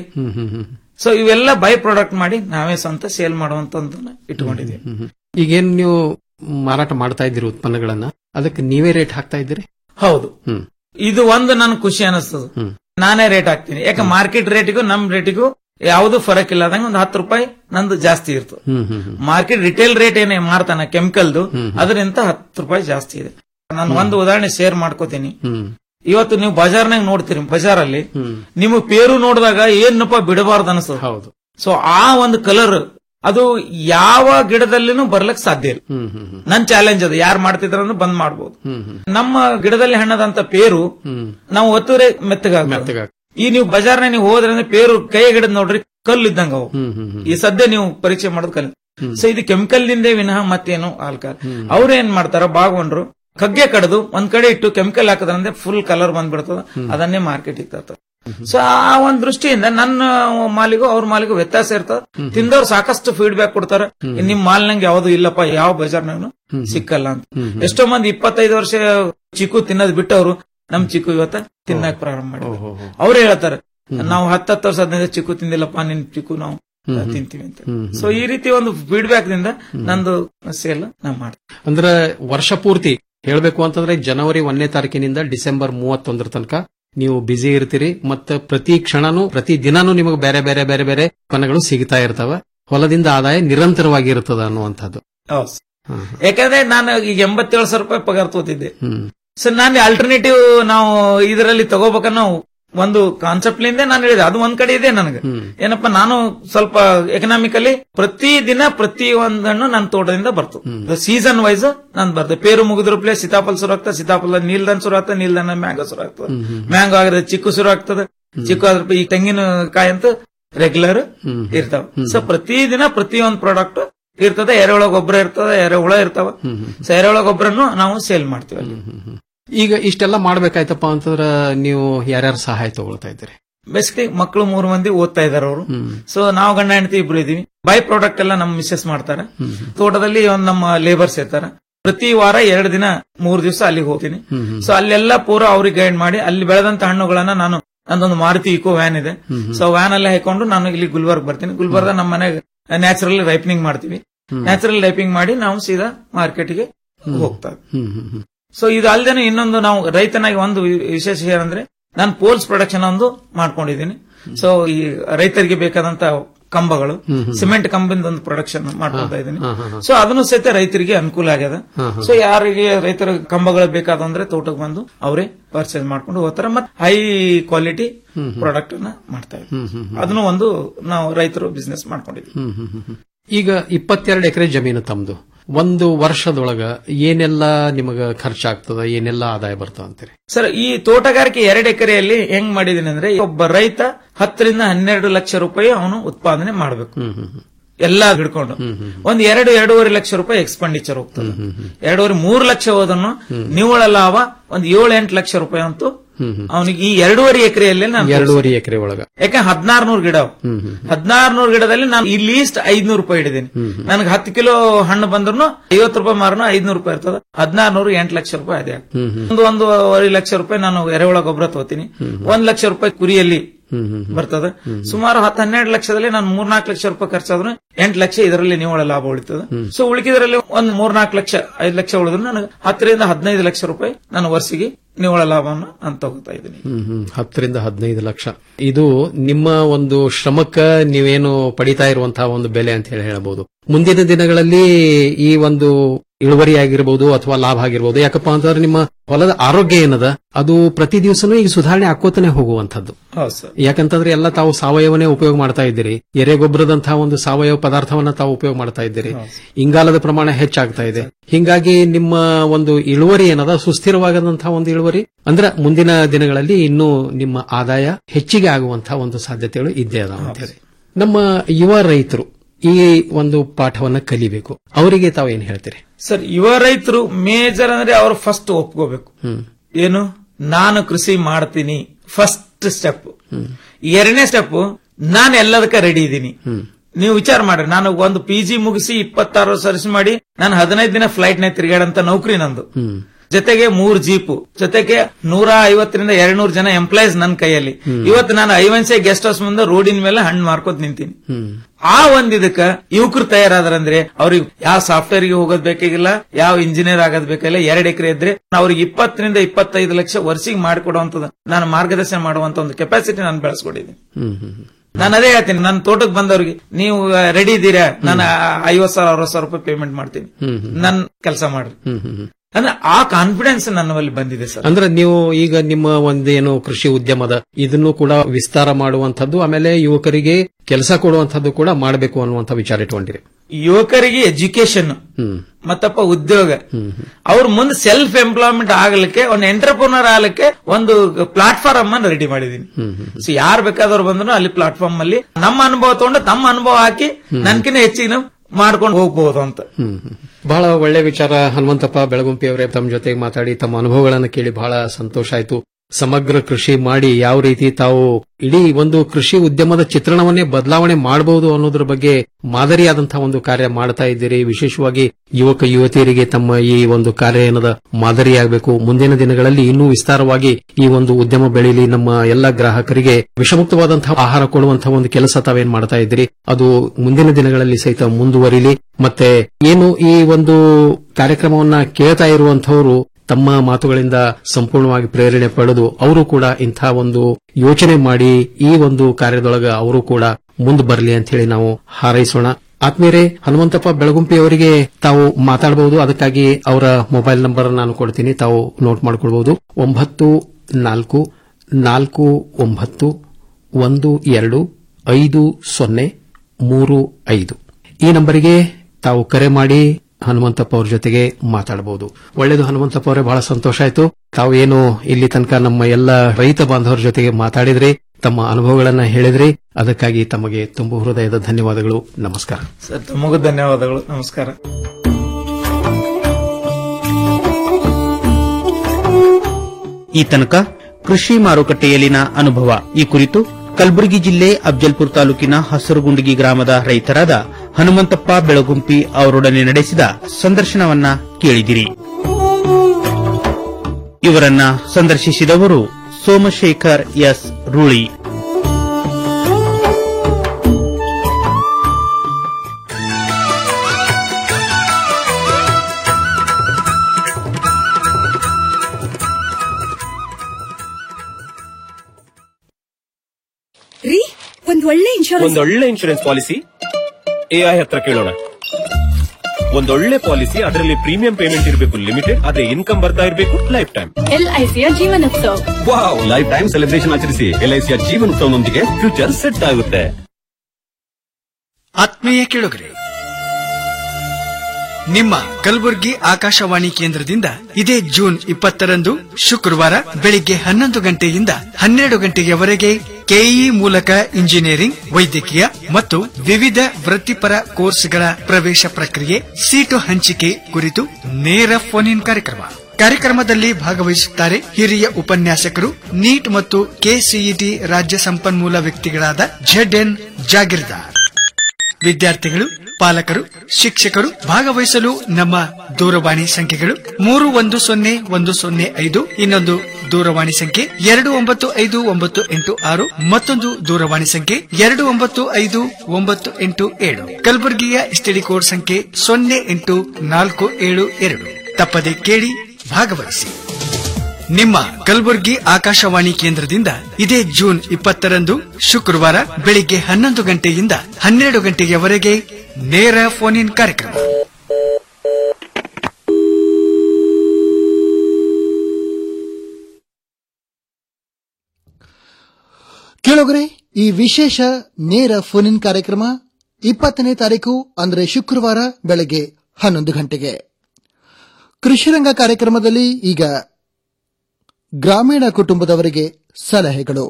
ಸೊ ಇವೆಲ್ಲ ಬೈ ಪ್ರಾಡಕ್ಟ್ ಮಾಡಿ ನಾವೇ ಸ್ವಂತ ಸೇಲ್ ಮಾಡುವಂತ ಇಟ್ಕೊಂಡಿದ್ದೀವಿ ಈಗೇನ್ ನೀವು ಮಾರಾಟ ಮಾಡ್ತಾ ಇದ್ದೀರಿ ಉತ್ಪನ್ನಗಳನ್ನ ಅದಕ್ಕೆ ನೀವೇ ರೇಟ್ ಹಾಕ್ತಾ ಇದ್ದೀರಿ ಹೌದು ಇದು ಒಂದು ನನ್ ಖುಷಿ ಅನಿಸ್ತದ ನಾನೇ ರೇಟ್ ಹಾಕ್ತೀನಿ ಯಾಕೆ ಮಾರ್ಕೆಟ್ ರೇಟಿಗೂ ನಮ್ ರೇಟಿಗೂ ಯಾವ್ದು ಫರಕ್ ಇಲ್ಲದಂಗ ಒಂದು ಹತ್ತು ರೂಪಾಯಿ ನಂದು ಜಾಸ್ತಿ ಇರ್ತದೆ ಮಾರ್ಕೆಟ್ ರಿಟೇಲ್ ರೇಟ್ ಏನೇ ಮಾರ್ತಾನ ಕೆಮಿಕಲ್ದು ಅದರಿಂದ ಹತ್ತು ರೂಪಾಯಿ ಜಾಸ್ತಿ ಇದೆ ನಾನು ಒಂದು ಉದಾಹರಣೆ ಶೇರ್ ಮಾಡ್ಕೋತೀನಿ ಇವತ್ತು ನೀವು ಬಜಾರ್ನಾಗ ನೋಡ್ತೀರಿ ಬಜಾರಲ್ಲಿ ನಿಮಗೆ ಪೇರು ನೋಡಿದಾಗ ಏನಪ್ಪ ಬಿಡಬಾರ್ದು ಅನಿಸ್ತದೆ ಹೌದು ಸೊ ಆ ಒಂದು ಕಲರ್ ಅದು ಯಾವ ಗಿಡದಲ್ಲಿನೂ ಬರ್ಲಕ್ ಸಾಧ್ಯ ಇಲ್ಲ ನನ್ ಚಾಲೆಂಜ್ ಅದು ಯಾರು ಮಾಡ್ತಿದ್ರ ಬಂದ್ ಮಾಡ್ಬೋದು ನಮ್ಮ ಗಿಡದಲ್ಲಿ ಹಣ್ಣದಂತ ಪೇರು ನಾವು ಒತ್ತುವರೆ ಮೆತ್ತಗ ಈ ನೀವು ಬಜಾರ್ನ ನೀವು ಹೋದ್ರೆ ಪೇರು ಕೈ ಗಿಡದ ನೋಡ್ರಿ ಕಲ್ಲು ಇದ್ದಂಗ ಅವು ಈ ಸದ್ಯ ನೀವು ಪರೀಕ್ಷೆ ಮಾಡೋದು ಕಲ್ಲು ಸೊ ಇದು ಕೆಮಿಕಲ್ ನಿಂದೇ ವಿನಃ ಮತ್ತೇನು ಆಲ್ಕಹಾಲ್ ಅವ್ರು ಏನ್ ಮಾಡ್ತಾರ ಬಾಗವನ್ರು ಕಗ್ಗೆ ಕಡ್ದು ಒಂದ್ ಕಡೆ ಇಟ್ಟು ಕೆಮಿಕಲ್ ಹಾಕದ್ರಂದ್ರೆ ಫುಲ್ ಕಲರ್ ಬಂದ್ಬಿಡ್ತದ ಅದನ್ನೇ ಮಾರ್ಕೆಟ್ ತರ್ತಾರೆ ಸೊ ಆ ಒಂದ್ ದೃಷ್ಟಿಯಿಂದ ನನ್ನ ಮಾಲಿಗೂ ಅವ್ರ ಮಾಲಿಗೂ ವ್ಯತ್ಯಾಸ ಇರ್ತದೆ ತಿಂದವ್ರು ಸಾಕಷ್ಟು ಫೀಡ್ಬ್ಯಾಕ್ ಕೊಡ್ತಾರೆ ನಿಮ್ ಮಾಲ್ನಂಗೆ ಯಾವ್ದು ಇಲ್ಲಪ್ಪ ಯಾವ ಬಜಾರ್ನಾಗ ಸಿಕ್ಕಲ್ಲ ಅಂತ ಎಷ್ಟೋ ಮಂದಿ ಇಪ್ಪತ್ತೈದು ವರ್ಷ ಚಿಕ್ಕು ತಿನ್ನೋದ್ ಬಿಟ್ಟವ್ರು ನಮ್ ಚಿಕ್ಕು ಇವತ್ತ ತಿನ್ನಕ್ ಪ್ರಾರಂಭ ಮಾಡಿ ಅವ್ರು ಹೇಳ್ತಾರೆ ನಾವು ಹತ್ತತ್ತು ವರ್ಷ ಹದಿನೈದು ಚಿಕ್ಕು ತಿಂದಿಲ್ಲಪ್ಪ ನಿನ್ ಚಿಕ್ಕು ನಾವು ತಿಂತೀವಿ ಅಂತ ಸೊ ಈ ರೀತಿ ಒಂದು ಫೀಡ್ಬ್ಯಾಕ್ ದಿಂದ ನಂದು ಸೇಲ್ ನಾ ಮಾಡ್ತೀನಿ ಅಂದ್ರೆ ವರ್ಷ ಪೂರ್ತಿ ಹೇಳ್ಬೇಕು ಅಂತಂದ್ರೆ ಜನವರಿ ಒಂದನೇ ತಾರೀಕಿನಿಂದ ಡಿಸೆಂಬರ್ ಮೂವತ್ತೊಂದರ ತನಕ ನೀವು ಬ್ಯುಸಿ ಇರ್ತೀರಿ ಮತ್ತೆ ಪ್ರತಿ ಕ್ಷಣನೂ ಪ್ರತಿ ದಿನಾನೂ ನಿಮಗೆ ಬೇರೆ ಬೇರೆ ಬೇರೆ ಬೇರೆ ಉತ್ಪನ್ನಗಳು ಸಿಗ್ತಾ ಇರ್ತವೆ ಹೊಲದಿಂದ ಆದಾಯ ನಿರಂತರವಾಗಿ ಇರ್ತದ ಅನ್ನುವಂಥದ್ದು ಹೌದು ಯಾಕಂದ್ರೆ ನಾನು ಈಗ ಎಂಬತ್ತೇಳು ಸಾವಿರ ರೂಪಾಯಿ ಪಗಾರ ತೋತಿದ್ದೆ ಹ್ಮ್ ಸರ್ ನಾನು ಆಲ್ಟರ್ನೇಟಿವ್ ನಾವು ಇದರಲ್ಲಿ ತಗೋಬೇಕನ್ನೋ ಒಂದು ಕಾನ್ಸೆಪ್ಟ್ ಲಿಂದ ನಾನು ಹೇಳಿದೆ ಅದು ಒಂದ್ ಕಡೆ ಇದೆ ನನಗೆ ಏನಪ್ಪಾ ನಾನು ಸ್ವಲ್ಪ ಎಕನಾಮಿಕಲಿ ಪ್ರತಿ ದಿನ ಪ್ರತಿ ಒಂದನ್ನು ನನ್ನ ತೋಟದಿಂದ ಬರ್ತದೆ ಸೀಸನ್ ವೈಸ್ ನಾನು ಬರ್ತದೆ ಪೇರು ಮುಗಿದ್ರ ಪ್ಲೇ ಸೀತಾಫಲ ಶುರು ಆಗ್ತದೆ ಸೀತಾಫಲ ನೀಲ್ದನ್ ಶುರು ಆಗ್ತದೆ ನೀಲ್ದನ್ ಮ್ಯಾಂಗೋ ಶುರು ಆಗ್ತದೆ ಮ್ಯಾಂಗೋ ಆಗಿದ್ರೆ ಚಿಕ್ಕು ಶುರು ಆಗ್ತದೆ ಚಿಕ್ಕು ಆದ್ರೆ ಈ ತೆಂಗಿನಕಾಯಿ ಅಂತ ರೆಗ್ಯುಲರ್ ಇರ್ತಾವ ಸೊ ಪ್ರತಿ ದಿನ ಪ್ರತಿ ಒಂದು ಪ್ರಾಡಕ್ಟ್ ಇರ್ತದೆ ಎರೆಹುಳ ಗೊಬ್ಬರ ಇರ್ತದೆ ಎರೆಹುಳ ಇರ್ತಾವ ಸೊ ಎರೆಹುಳ ಗೊಬ್ಬರನು ನಾವು ಸೇಲ್ ಮಾಡ್ತೀವಿ ಅಲ್ಲಿ ಈಗ ಇಷ್ಟೆಲ್ಲ ಮಾಡ್ಬೇಕಾಯ್ತಪ್ಪ ಅಂತಂದ್ರ ನೀವು ಯಾರ್ಯಾರ ಸಹಾಯ ತಗೊಳ್ತಾ ಇದ್ದೀರಿ ಬೇಸಿಕಲಿ ಮಕ್ಕಳು ಮೂರು ಮಂದಿ ಓದ್ತಾ ಇದಾರೆ ಅವರು ಸೊ ನಾವು ಗಂಡ ಹೆಂಡತಿ ಇಬ್ರು ಇದೀವಿ ಬೈ ಪ್ರಾಡಕ್ಟ್ ಎಲ್ಲ ನಮ್ಮ ಮಿಸ್ಸಸ್ ಮಾಡ್ತಾರೆ ತೋಟದಲ್ಲಿ ಒಂದ್ ನಮ್ಮ ಲೇಬರ್ಸ್ ಇರ್ತಾರೆ ಪ್ರತಿ ವಾರ ಎರಡು ದಿನ ಮೂರು ದಿವಸ ಅಲ್ಲಿಗೆ ಹೋಗ್ತೀನಿ ಸೊ ಅಲ್ಲೆಲ್ಲ ಪೂರ ಅವ್ರಿಗೆ ಗೈಡ್ ಮಾಡಿ ಅಲ್ಲಿ ಬೆಳೆದಂತ ಹಣ್ಣುಗಳನ್ನ ನಾನು ನಂದೊಂದು ಮಾರುತಿ ಇಕೋ ವ್ಯಾನ್ ಇದೆ ಸೊ ವ್ಯಾನ್ ಅಲ್ಲೇ ಹಾಕೊಂಡು ನಾನು ಇಲ್ಲಿ ಗುಲ್ಬರ್ಗ್ ಬರ್ತೀನಿ ಗುಲ್ಬರ್ಗ ನಮ್ಮ ಮನೆಗೆ ನ್ಯಾಚುರಲ್ ರೈಪನಿಂಗ್ ಮಾಡ್ತೀವಿ ನ್ಯಾಚುರಲ್ ರೈಪಿಂಗ್ ಮಾಡಿ ನಾವು ಸೀದಾ ಮಾರ್ಕೆಟ್ಗೆ ಹೋಗ್ತಾ ಇದ್ದೀವಿ. ಸೊ ಇದು ಅಲ್ಲದೆ ಇನ್ನೊಂದು ನಾವು ರೈತನಾಗಿ ಒಂದು ವಿ- ವಿಶೇಷ ಏನಂದ್ರೆ ನಾನು ಪೋಲ್ಸ್ ಪ್ರೊಡಕ್ಷನ್ ಒಂದು ಮಾಡ್ಕೊಂಡಿದ್ದೀನಿ ಸೊ ಈ ರೈತರಿಗೆ ಬೇಕಾದಂತ ಕಂಬಗಳು ಸಿಮೆಂಟ್ ಕಂಬಿಂದ ಒಂದು ಪ್ರೊಡಕ್ಷನ್ ಮಾಡ್ಕೊತಾ ಇದ್ದೀನಿ ಸೊ ಅದನ್ನು ಸಹಿತ ರೈತರಿಗೆ ಅನುಕೂಲ ಆಗ್ಯದ ಸೊ ಯಾರಿಗೆ ರೈತರ ಕಂಬಗಳು ಬೇಕಾದಂದ್ರೆ ತೋಟಕ್ಕೆ ಬಂದು ಅವರೇ ಪರ್ಚೇಸ್ ಮಾಡ್ಕೊಂಡು ಹೋಗ್ತಾರೆ ಮತ್ತೆ ಹೈ ಕ್ವಾಲಿಟಿ ಪ್ರಾಡಕ್ಟ್ ಅನ್ನ ಮಾಡ್ತಾ ಇದ್ದೀವಿ ಅದನ್ನು ಒಂದು ನಾವು ರೈತರು ಬಿಸ್ನೆಸ್ ಮಾಡ್ಕೊಂಡಿದ್ದೀವಿ ಹ್ಮ್ ಹ್ಮ್ ಹ್ಮ್ ಹ್ಮ್. ಈಗ ಇಪ್ಪತ್ತೆರಡು ಎಕರೆ ಜಮೀನು ತಮ್ದು ಒಂದು ವರ್ಷದೊಳಗ ಏನೆಲ್ಲ ನಿಮಗ ಖರ್ಚಾಗ್ತದ ಏನೆಲ್ಲ ಆದಾಯ ಬರ್ತದ ಅಂತೀರಿ ಸರ್ ಈ ತೋಟಗಾರಿಕೆ ಎರಡು ಎಕರೆಯಲ್ಲಿ ಹೆಂಗ್ ಮಾಡಿದೀನಿ ಅಂದ್ರೆ ಒಬ್ಬ ರೈತ ಹತ್ತರಿಂದ ಹನ್ನೆರಡು ಲಕ್ಷ ರೂಪಾಯಿ ಅವನು ಉತ್ಪಾದನೆ ಮಾಡಬೇಕು ಎಲ್ಲಾ ಹಿಡ್ಕೊಂಡು ಒಂದ್ ಎರಡು ಎರಡೂವರೆ ಲಕ್ಷ ರೂಪಾಯಿ ಎಕ್ಸ್ಪೆಂಡಿಚರ್ ಹೋಗ್ತದೆ ಎರಡೂವರೆ ಮೂರು ಲಕ್ಷ ಹೋದನ್ನು ನಿವ್ವಳ ಲಾಭ ಒಂದ್ ಏಳು ಎಂಟು ಲಕ್ಷ ರೂಪಾಯಿ ಅಂತೂ ಅವನಿಗೆ ಈ ಎರಡೂವರೆ ಎಕರೆಯಲ್ಲಿ ನಾನು ಎರಡೂವರೆ ಎಕರೆ ಒಳಗ ಯಾಕೆ ಹದಿನಾರು ನೂರು ಗಿಡ ಹದಿನಾರು ನೂರು ಗಿಡದಲ್ಲಿ ನಾನು ಈ ಲೀಸ್ಟ್ ಐದ್ನೂರು ರೂಪಾಯಿ ಹಿಡಿದೀನಿ ನನಗೆ ಹತ್ತು ಕಿಲೋ ಹಣ್ಣು ಬಂದ್ರು ಐವತ್ತು ರೂಪಾಯಿ ಮಾರನು ಐದ್ನೂರು ರೂಪಾಯಿ ಇರ್ತದೆ ಹದಿನಾರು ನೂರು ಎಂಟು ಲಕ್ಷ ರೂಪಾಯಿ ಅದೇ ಒಂದು ಒಂದೂವರೆ ಲಕ್ಷ ರೂಪಾಯಿ ನಾನು ಎರೆಹುಳ ಗೊಬ್ಬರ ತಗೋತೀನಿ ಒಂದ್ ಲಕ್ಷ ರೂಪಾಯಿ ಕುರಿಯಲ್ಲಿ ಬರ್ತದೆ ಸುಮಾರು ಹತ್ತು ಹನ್ನೆರಡು ಲಕ್ಷದಲ್ಲಿ ನಾನು ಮೂರ್ನಾಲ್ಕು ಲಕ್ಷ ರೂಪಾಯಿ ಖರ್ಚಾದ್ರು ಎಂಟು ಲಕ್ಷ ಇದರಲ್ಲಿ ನಿವ್ವಳ ಲಾಭ ಉಳಿತದೆ ಸೊ ಉಳಿಕಿದ್ರಲ್ಲಿ ಒಂದ್ ಮೂರ್ನಾಲ್ಕು ಲಕ್ಷ ಐದು ಲಕ್ಷ ಉಳಿದ್ರು ನನಗೆ ಹತ್ತರಿಂದ ಹದಿನೈದು ಲಕ್ಷ ರೂಪಾಯಿ ನಾನು ವರ್ಷಿಗೆ ನಿವ್ವಳ ಲಾಭವನ್ನು ನಾನು ತಗೋತಾ ಇದ್ದೀನಿ ಹ್ಮ್ ಹ್ಮ್ ಹತ್ತರಿಂದ ಹದಿನೈದು ಲಕ್ಷ ಇದು ನಿಮ್ಮ ಒಂದು ಶ್ರಮಕ್ಕ ನೀವೇನು ಪಡಿತಾ ಇರುವಂತಹ ಒಂದು ಬೆಲೆ ಅಂತ ಹೇಳಿ ಹೇಳಬಹುದು ಮುಂದಿನ ದಿನಗಳಲ್ಲಿ ಈ ಒಂದು ಇಳುವರಿ ಆಗಿರ್ಬೋದು ಅಥವಾ ಲಾಭ ಆಗಿರ್ಬೋದು ಯಾಕಪ್ಪ ಅಂತಂದ್ರೆ ನಿಮ್ಮ ಹೊಲದ ಆರೋಗ್ಯ ಏನದ ಅದು ಪ್ರತಿ ದಿವಸನೂ ಈಗ ಸುಧಾರಣೆ ಆಕೋತಾನೆ ಹೋಗುವಂತದ್ದು ಹೌದು ಸರ್ ಯಾಕಂತಂದ್ರೆ ಎಲ್ಲ ತಾವು ಸಾವಯವನೇ ಉಪಯೋಗ ಮಾಡ್ತಾ ಇದ್ದೀರಿ ಎರೆಗೊಬ್ಬರದಂತಹ ಒಂದು ಸಾವಯವ ಪದಾರ್ಥವನ್ನ ತಾವು ಉಪಯೋಗ ಮಾಡ್ತಾ ಇದ್ದೀರಿ ಇಂಗಾಲದ ಪ್ರಮಾಣ ಹೆಚ್ಚಾಗ್ತಾ ಇದೆ ಹಿಂಗಾಗಿ ನಿಮ್ಮ ಒಂದು ಇಳುವರಿ ಏನದ ಸುಸ್ಥಿರವಾಗದಂತಹ ಒಂದು ಇಳುವರಿ ಅಂದ್ರೆ ಮುಂದಿನ ದಿನಗಳಲ್ಲಿ ಇನ್ನೂ ನಿಮ್ಮ ಆದಾಯ ಹೆಚ್ಚಿಗೆ ಆಗುವಂತಹ ಒಂದು ಸಾಧ್ಯತೆಗಳು ಇದ್ದೇ ಅದಾವ ಅಂತ ಹೇಳಿ ನಮ್ಮ ಯುವ ರೈತರು ಈ ಒಂದು ಪಾಠವನ್ನ ಕಲಿಬೇಕು ಅವರಿಗೆ ತಾವು ಏನ್ ಹೇಳ್ತೀರಿ ಸರ್ ಯುವ ರೈತರು ಮೇಜರ್ ಅಂದ್ರೆ ಅವರು ಫಸ್ಟ್ ಒಪ್ಕೋಬೇಕು ಏನು ನಾನು ಕೃಷಿ ಮಾಡ್ತೀನಿ ಫಸ್ಟ್ ಸ್ಟೆಪ್ ಎರಡನೇ ಸ್ಟೆಪ್ ನಾನು ಎಲ್ಲದಕ್ಕ ರೆಡಿ ಇದ್ದೀನಿ ನೀವು ವಿಚಾರ ಮಾಡ್ರಿ ನಾನು ಒಂದು ಪಿ ಜಿ ಮುಗಿಸಿ ಇಪ್ಪತ್ತಾರು ಸರ್ವಿಸ್ ಮಾಡಿ ನಾನು ಹದಿನೈದು ದಿನ ಫ್ಲೈಟ್ ನ ತಿರುಗಾಡಂತ ನೌಕರಿ ನಂದು ಜೊತೆಗೆ ಮೂರ್ ಜೀಪು ಜೊತೆಗೆ ನೂರ ಐವತ್ತರಿಂದ ಎರಡ್ ನೂರು ಜನ ಎಂಪ್ಲಾಯೀಸ್ ನನ್ನ ಕೈಯಲ್ಲಿ ಇವತ್ತು ನಾನು ಐವನ್ಸೆ ಗೆಸ್ಟ್ ಹೌಸ್ ಮುಂದೆ ರೋಡಿನ ಮೇಲೆ ಹಣ್ಣು ಮಾರ್ಕೋತ್ ನಿಂತೀನಿ ಆ ಒಂದ್ ಇದಕ್ಕ ಯುವಕರು ತಯಾರಾದ್ರಂದ್ರೆ ಅವ್ರಿಗೆ ಯಾವ ಸಾಫ್ಟ್ವೇರ್ ಗೆ ಹೋಗೋದ್ ಬೇಕಾಗಿಲ್ಲ ಯಾವ ಇಂಜಿನಿಯರ್ ಆಗೋದ್ ಬೇಕಾಗಿಲ್ಲ ಎರಡ್ ಎಕರೆ ಇದ್ರೆ ಅವ್ರಿಗೆ ಇಪ್ಪತ್ತರಿಂದ ಇಪ್ಪತ್ತೈದು ಲಕ್ಷ ವರ್ಷಿಗೆ ಮಾಡಿಕೊಡುವಂತದ ನಾನು ಮಾರ್ಗದರ್ಶನ ಮಾಡುವಂತ ಒಂದು ಕೆಪಾಸಿಟಿ ನಾನು ಬೆಳೆಸ್ಕೊಂಡಿದ್ದೀನಿ ನಾನು ಅದೇ ಹೇಳ್ತೀನಿ ನನ್ನ ತೋಟಕ್ಕೆ ಬಂದವ್ರಿಗೆ ನೀವು ರೆಡಿ ಇದ್ದೀರಾ ನಾನು ಐವತ್ ಸಾವಿರ ಅರವತ್ ಸಾವಿರ ರೂಪಾಯಿ ಪೇಮೆಂಟ್ ಮಾಡ್ತೀನಿ ನನ್ ಕೆಲಸ ಮಾಡ್ರಿ ಅಂದ್ರೆ ಆ ಕಾನ್ಫಿಡೆನ್ಸ್ ನನ್ನಲ್ಲಿ ಬಂದಿದೆ ಸರ್ ಅಂದ್ರೆ ನೀವು ಈಗ ನಿಮ್ಮ ಒಂದೇನು ಕೃಷಿ ಉದ್ಯಮದ ಇದನ್ನು ಕೂಡ ವಿಸ್ತಾರ ಮಾಡುವಂತದ್ದು ಆಮೇಲೆ ಯುವಕರಿಗೆ ಕೆಲಸ ಕೊಡುವಂತದ್ದು ಕೂಡ ಮಾಡಬೇಕು ಅನ್ನುವಂತ ವಿಚಾರ ಇಟ್ಕೊಂಡಿರಿ ಯುವಕರಿಗೆ ಎಜುಕೇಶನ್ ಮತ್ತಪ್ಪ ಉದ್ಯೋಗ ಅವ್ರ ಮುಂದೆ ಸೆಲ್ಫ್ ಎಂಪ್ಲಾಯ್ಮೆಂಟ್ ಆಗ್ಲಿಕ್ಕೆ ಒಂದು ಎಂಟರ್ಪ್ರನರ್ ಆಗ್ಲಿಕ್ಕೆ ಒಂದು ಪ್ಲಾಟ್ಫಾರ್ಮ್ ಅನ್ನು ರೆಡಿ ಮಾಡಿದೀನಿ ಸೊ ಯಾರು ಬೇಕಾದವ್ರು ಬಂದ್ರು ಅಲ್ಲಿ ಪ್ಲಾಟ್ಫಾರ್ಮ್ ಅಲ್ಲಿ ನಮ್ಮ ಅನುಭವ ತಗೊಂಡು ತಮ್ಮ ಅನುಭವ ಹಾಕಿ ನನ್ಕಿಂತ ಹೆಚ್ಚಿನ ಮಾಡ್ಕೊಂಡು ಹೋಗ್ಬಹುದು ಅಂತ ಬಹಳ ಒಳ್ಳೆ ವಿಚಾರ ಹನುಮಂತಪ್ಪ ಬೆಳಗುಂಪಿ ಅವರೇ ತಮ್ಮ ಜೊತೆಗೆ ಮಾತಾಡಿ ತಮ್ಮ ಅನುಭವಗಳನ್ನು ಕೇಳಿ ಬಹಳ ಸಂತೋಷ ಆಯ್ತು ಸಮಗ್ರ ಕೃಷಿ ಮಾಡಿ ಯಾವ ರೀತಿ ತಾವು ಇಡೀ ಒಂದು ಕೃಷಿ ಉದ್ಯಮದ ಚಿತ್ರಣವನ್ನೇ ಬದಲಾವಣೆ ಮಾಡಬಹುದು ಅನ್ನೋದ್ರ ಬಗ್ಗೆ ಮಾದರಿಯಾದಂತಹ ಒಂದು ಕಾರ್ಯ ಮಾಡ್ತಾ ಇದ್ದೀರಿ ವಿಶೇಷವಾಗಿ ಯುವಕ ಯುವತಿಯರಿಗೆ ತಮ್ಮ ಈ ಒಂದು ಕಾರ್ಯ ಏನದ ಮಾದರಿಯಾಗಬೇಕು ಮುಂದಿನ ದಿನಗಳಲ್ಲಿ ಇನ್ನೂ ವಿಸ್ತಾರವಾಗಿ ಈ ಒಂದು ಉದ್ಯಮ ಬೆಳೀಲಿ ನಮ್ಮ ಎಲ್ಲ ಗ್ರಾಹಕರಿಗೆ ವಿಷಮುಕ್ತವಾದಂತಹ ಆಹಾರ ಕೊಡುವಂತಹ ಒಂದು ಕೆಲಸ ತಾವೇನ್ ಮಾಡ್ತಾ ಇದ್ದೀರಿ ಅದು ಮುಂದಿನ ದಿನಗಳಲ್ಲಿ ಸಹಿತ ಮುಂದುವರಿಲಿ ಮತ್ತೆ ಏನು ಈ ಒಂದು ಕಾರ್ಯಕ್ರಮವನ್ನ ಕೇಳ್ತಾ ಇರುವಂತಹವರು ತಮ್ಮ ಮಾತುಗಳಿಂದ ಸಂಪೂರ್ಣವಾಗಿ ಪ್ರೇರಣೆ ಪಡೆದು ಅವರು ಕೂಡ ಇಂಥ ಒಂದು ಯೋಚನೆ ಮಾಡಿ ಈ ಒಂದು ಕಾರ್ಯದೊಳಗ ಅವರು ಕೂಡ ಮುಂದೆ ಬರಲಿ ಅಂತ ಹೇಳಿ ನಾವು ಹಾರೈಸೋಣ ಆತ್ಮೀಯರೇ ಹನುಮಂತಪ್ಪ ಬೆಳಗುಂಪಿ ಅವರಿಗೆ ತಾವು ಮಾತಾಡಬಹುದು ಅದಕ್ಕಾಗಿ ಅವರ ಮೊಬೈಲ್ ನಂಬರ್ ನಾನು ಕೊಡ್ತೀನಿ ತಾವು ನೋಟ್ ಮಾಡಿಕೊಳ್ಬಹುದು ಒಂಬತ್ತು ನಾಲ್ಕು ನಾಲ್ಕು ಒಂಬತ್ತು ಒಂದು ಎರಡು ಐದು ಸೊನ್ನೆ ಮೂರು ಐದು ಈ ನಂಬರಿಗೆ ತಾವು ಕರೆ ಮಾಡಿ ಹನುಮಂತಪ್ಪ ಅವ್ರ ಜೊತೆಗೆ ಮಾತಾಡಬಹುದು ಒಳ್ಳೆಯದು ಹನುಮಂತಪ್ಪ ಅವರೇ ಬಹಳ ಸಂತೋಷ ಆಯ್ತು ತಾವು ಏನು ಇಲ್ಲಿ ತನಕ ನಮ್ಮ ಎಲ್ಲ ರೈತ ಬಾಂಧವರ ಜೊತೆಗೆ ಮಾತಾಡಿದ್ರಿ ತಮ್ಮ ಅನುಭವಗಳನ್ನ ಹೇಳಿದ್ರಿ ಅದಕ್ಕಾಗಿ ತಮಗೆ ತುಂಬು ಹೃದಯದ ಧನ್ಯವಾದಗಳು ನಮಸ್ಕಾರ ಸರ್ ತಮಗೂ ಧನ್ಯವಾದಗಳು ನಮಸ್ಕಾರ ಈ ತನಕ ಕೃಷಿ ಮಾರುಕಟ್ಟೆಯಲ್ಲಿನ ಅನುಭವ ಈ ಕುರಿತು ಕಲಬುರಗಿ ಜಿಲ್ಲೆ ಅಫ್ಜಲ್ಪುರ ತಾಲೂಕಿನ ಹಸರುಗುಂಡಗಿ ಗ್ರಾಮದ ರೈತರಾದ ಹನುಮಂತಪ್ಪ ಬೆಳಗುಂಪಿ ಅವರೊಡನೆ ನಡೆಸಿದ ಸಂದರ್ಶನವನ್ನ ಕೇಳಿದಿರಿ ಇವರನ್ನ ಸಂದರ್ಶಿಸಿದವರು ಸೋಮಶೇಖರ್ ಎಸ್ ರೂಳಿ ರೀ ಒಂದ್ ಒಳ್ಳೆ ಇನ್ಶೂರೆನ್ಸ್ ಒಂದೊಳ್ಳೆ ಇನ್ಶೂರೆನ್ಸ್ ಪಾಲಿಸಿ ಎಐ ಹತ್ರ ಕೇಳೋಣ ಒಂದೊಳ್ಳೆ ಪಾಲಿಸಿ ಅದರಲ್ಲಿ ಪ್ರೀಮಿಯಂ ಪೇಮೆಂಟ್ ಇರಬೇಕು ಲಿಮಿಟೆಡ್ ಅದೇ ಇನ್ಕಮ್ ಬರ್ತಾ ಇರಬೇಕು ಲೈಫ್ ಟೈಮ್ ಎಲ್ಐಸಿಯ Jeevanotsav wow life time celebration ಆಚರಿಸಿ ಎಲ್ಐಸಿಯ ಜೀವನೋತ್ಸವನೊಂದಿಗೆ ಫ್ಯೂಚರ್ ಸೆಟ್ ಆಗುತ್ತೆ ಆತ್ಮೀಯ ಕೇಳುಗರೆ ನಿಮ್ಮ ಕಲಬುರಗಿ ಆಕಾಶವಾಣಿ ಕೇಂದ್ರದಿಂದ ಇದೇ ಜೂನ್ ಇಪ್ಪತ್ತರಂದು ಶುಕ್ರವಾರ ಬೆಳಿಗ್ಗೆ ಹನ್ನೊಂದು ಗಂಟೆಯಿಂದ ಹನ್ನೆರಡು ಗಂಟೆಯವರೆಗೆ ಕೆಇ ಮೂಲಕ ಇಂಜಿನಿಯರಿಂಗ್ ವೈದ್ಯಕೀಯ ಮತ್ತು ವಿವಿಧ ವೃತ್ತಿಪರ ಕೋರ್ಸ್ಗಳ ಪ್ರವೇಶ ಪ್ರಕ್ರಿಯೆ ಸೀಟು ಹಂಚಿಕೆ ಕುರಿತು ನೇರ ಫೋನ್ ಇನ್ ಕಾರ್ಯಕ್ರಮ ಕಾರ್ಯಕ್ರಮದಲ್ಲಿ ಭಾಗವಹಿಸುತ್ತಾರೆ ಹಿರಿಯ ಉಪನ್ಯಾಸಕರು ನೀಟ್ ಮತ್ತು ಕೆಸಿಇಟಿ ರಾಜ್ಯ ಸಂಪನ್ಮೂಲ ವ್ಯಕ್ತಿಗಳಾದ ಜೆಡ್ ಎನ್ ಜಾಗಿರ್ದಾರ್ ವಿದ್ಯಾರ್ಥಿಗಳು ಪಾಲಕರು ಶಿಕ್ಷಕರು ಭಾಗವಹಿಸಲು ನಮ್ಮ ದೂರವಾಣಿ ಸಂಖ್ಯೆಗಳು ಮೂರು ಒಂದು ಸೊನ್ನೆ ಒಂದು ಸೊನ್ನೆ ಐದು ಇನ್ನೊಂದು ದೂರವಾಣಿ ಸಂಖ್ಯೆ ಎರಡು ಒಂಬತ್ತು ಐದು ಒಂಬತ್ತು ಎಂಟು ಆರು ಮತ್ತೊಂದು ದೂರವಾಣಿ ಸಂಖ್ಯೆ ಎರಡು ಒಂಬತ್ತು ಐದು ಒಂಬತ್ತು ಎಂಟು ಏಳು ಕಲಬುರಗಿಯ ಎಸ್ಟಿಡಿ ಕೋಡ್ ಸಂಖ್ಯೆ ಸೊನ್ನೆ ಎಂಟು ನಾಲ್ಕು ಏಳು ಎರಡು ತಪ್ಪದೆ ಕೇಳಿ ಭಾಗವಹಿಸಿ ನಿಮ್ಮ ಕಲಬುರಗಿ ಆಕಾಶವಾಣಿ ಕೇಂದ್ರದಿಂದ ಇದೇ ಜೂನ್ ಇಪ್ಪತ್ತರಂದು ಶುಕ್ರವಾರ ಬೆಳಿಗ್ಗೆ ಹನ್ನೊಂದು ಗಂಟೆಯಿಂದ ಹನ್ನೆರಡು ಗಂಟೆಯವರೆಗೆ ನೇರ ಫೋನ್ ಇನ್ ಕಾರ್ಯಕ್ರಮ ಕೇಳೋಗ್ರೆ ಈ ವಿಶೇಷ ನೇರ ಫೋನ್ ಇನ್ ಕಾರ್ಯಕ್ರಮ ಇಪ್ಪತ್ತನೇ ತಾರೀಕು ಅಂದರೆ ಶುಕ್ರವಾರ ಬೆಳಗ್ಗೆ ಹನ್ನೊಂದು ಗಂಟೆಗೆ ಕೃಷಿರಂಗ ಕಾರ್ಯಕ್ರಮದಲ್ಲಿ ಈಗ ಗ್ರಾಮೀಣ ಕುಟುಂಬದವರಿಗೆ ಸಲಹೆಗಳು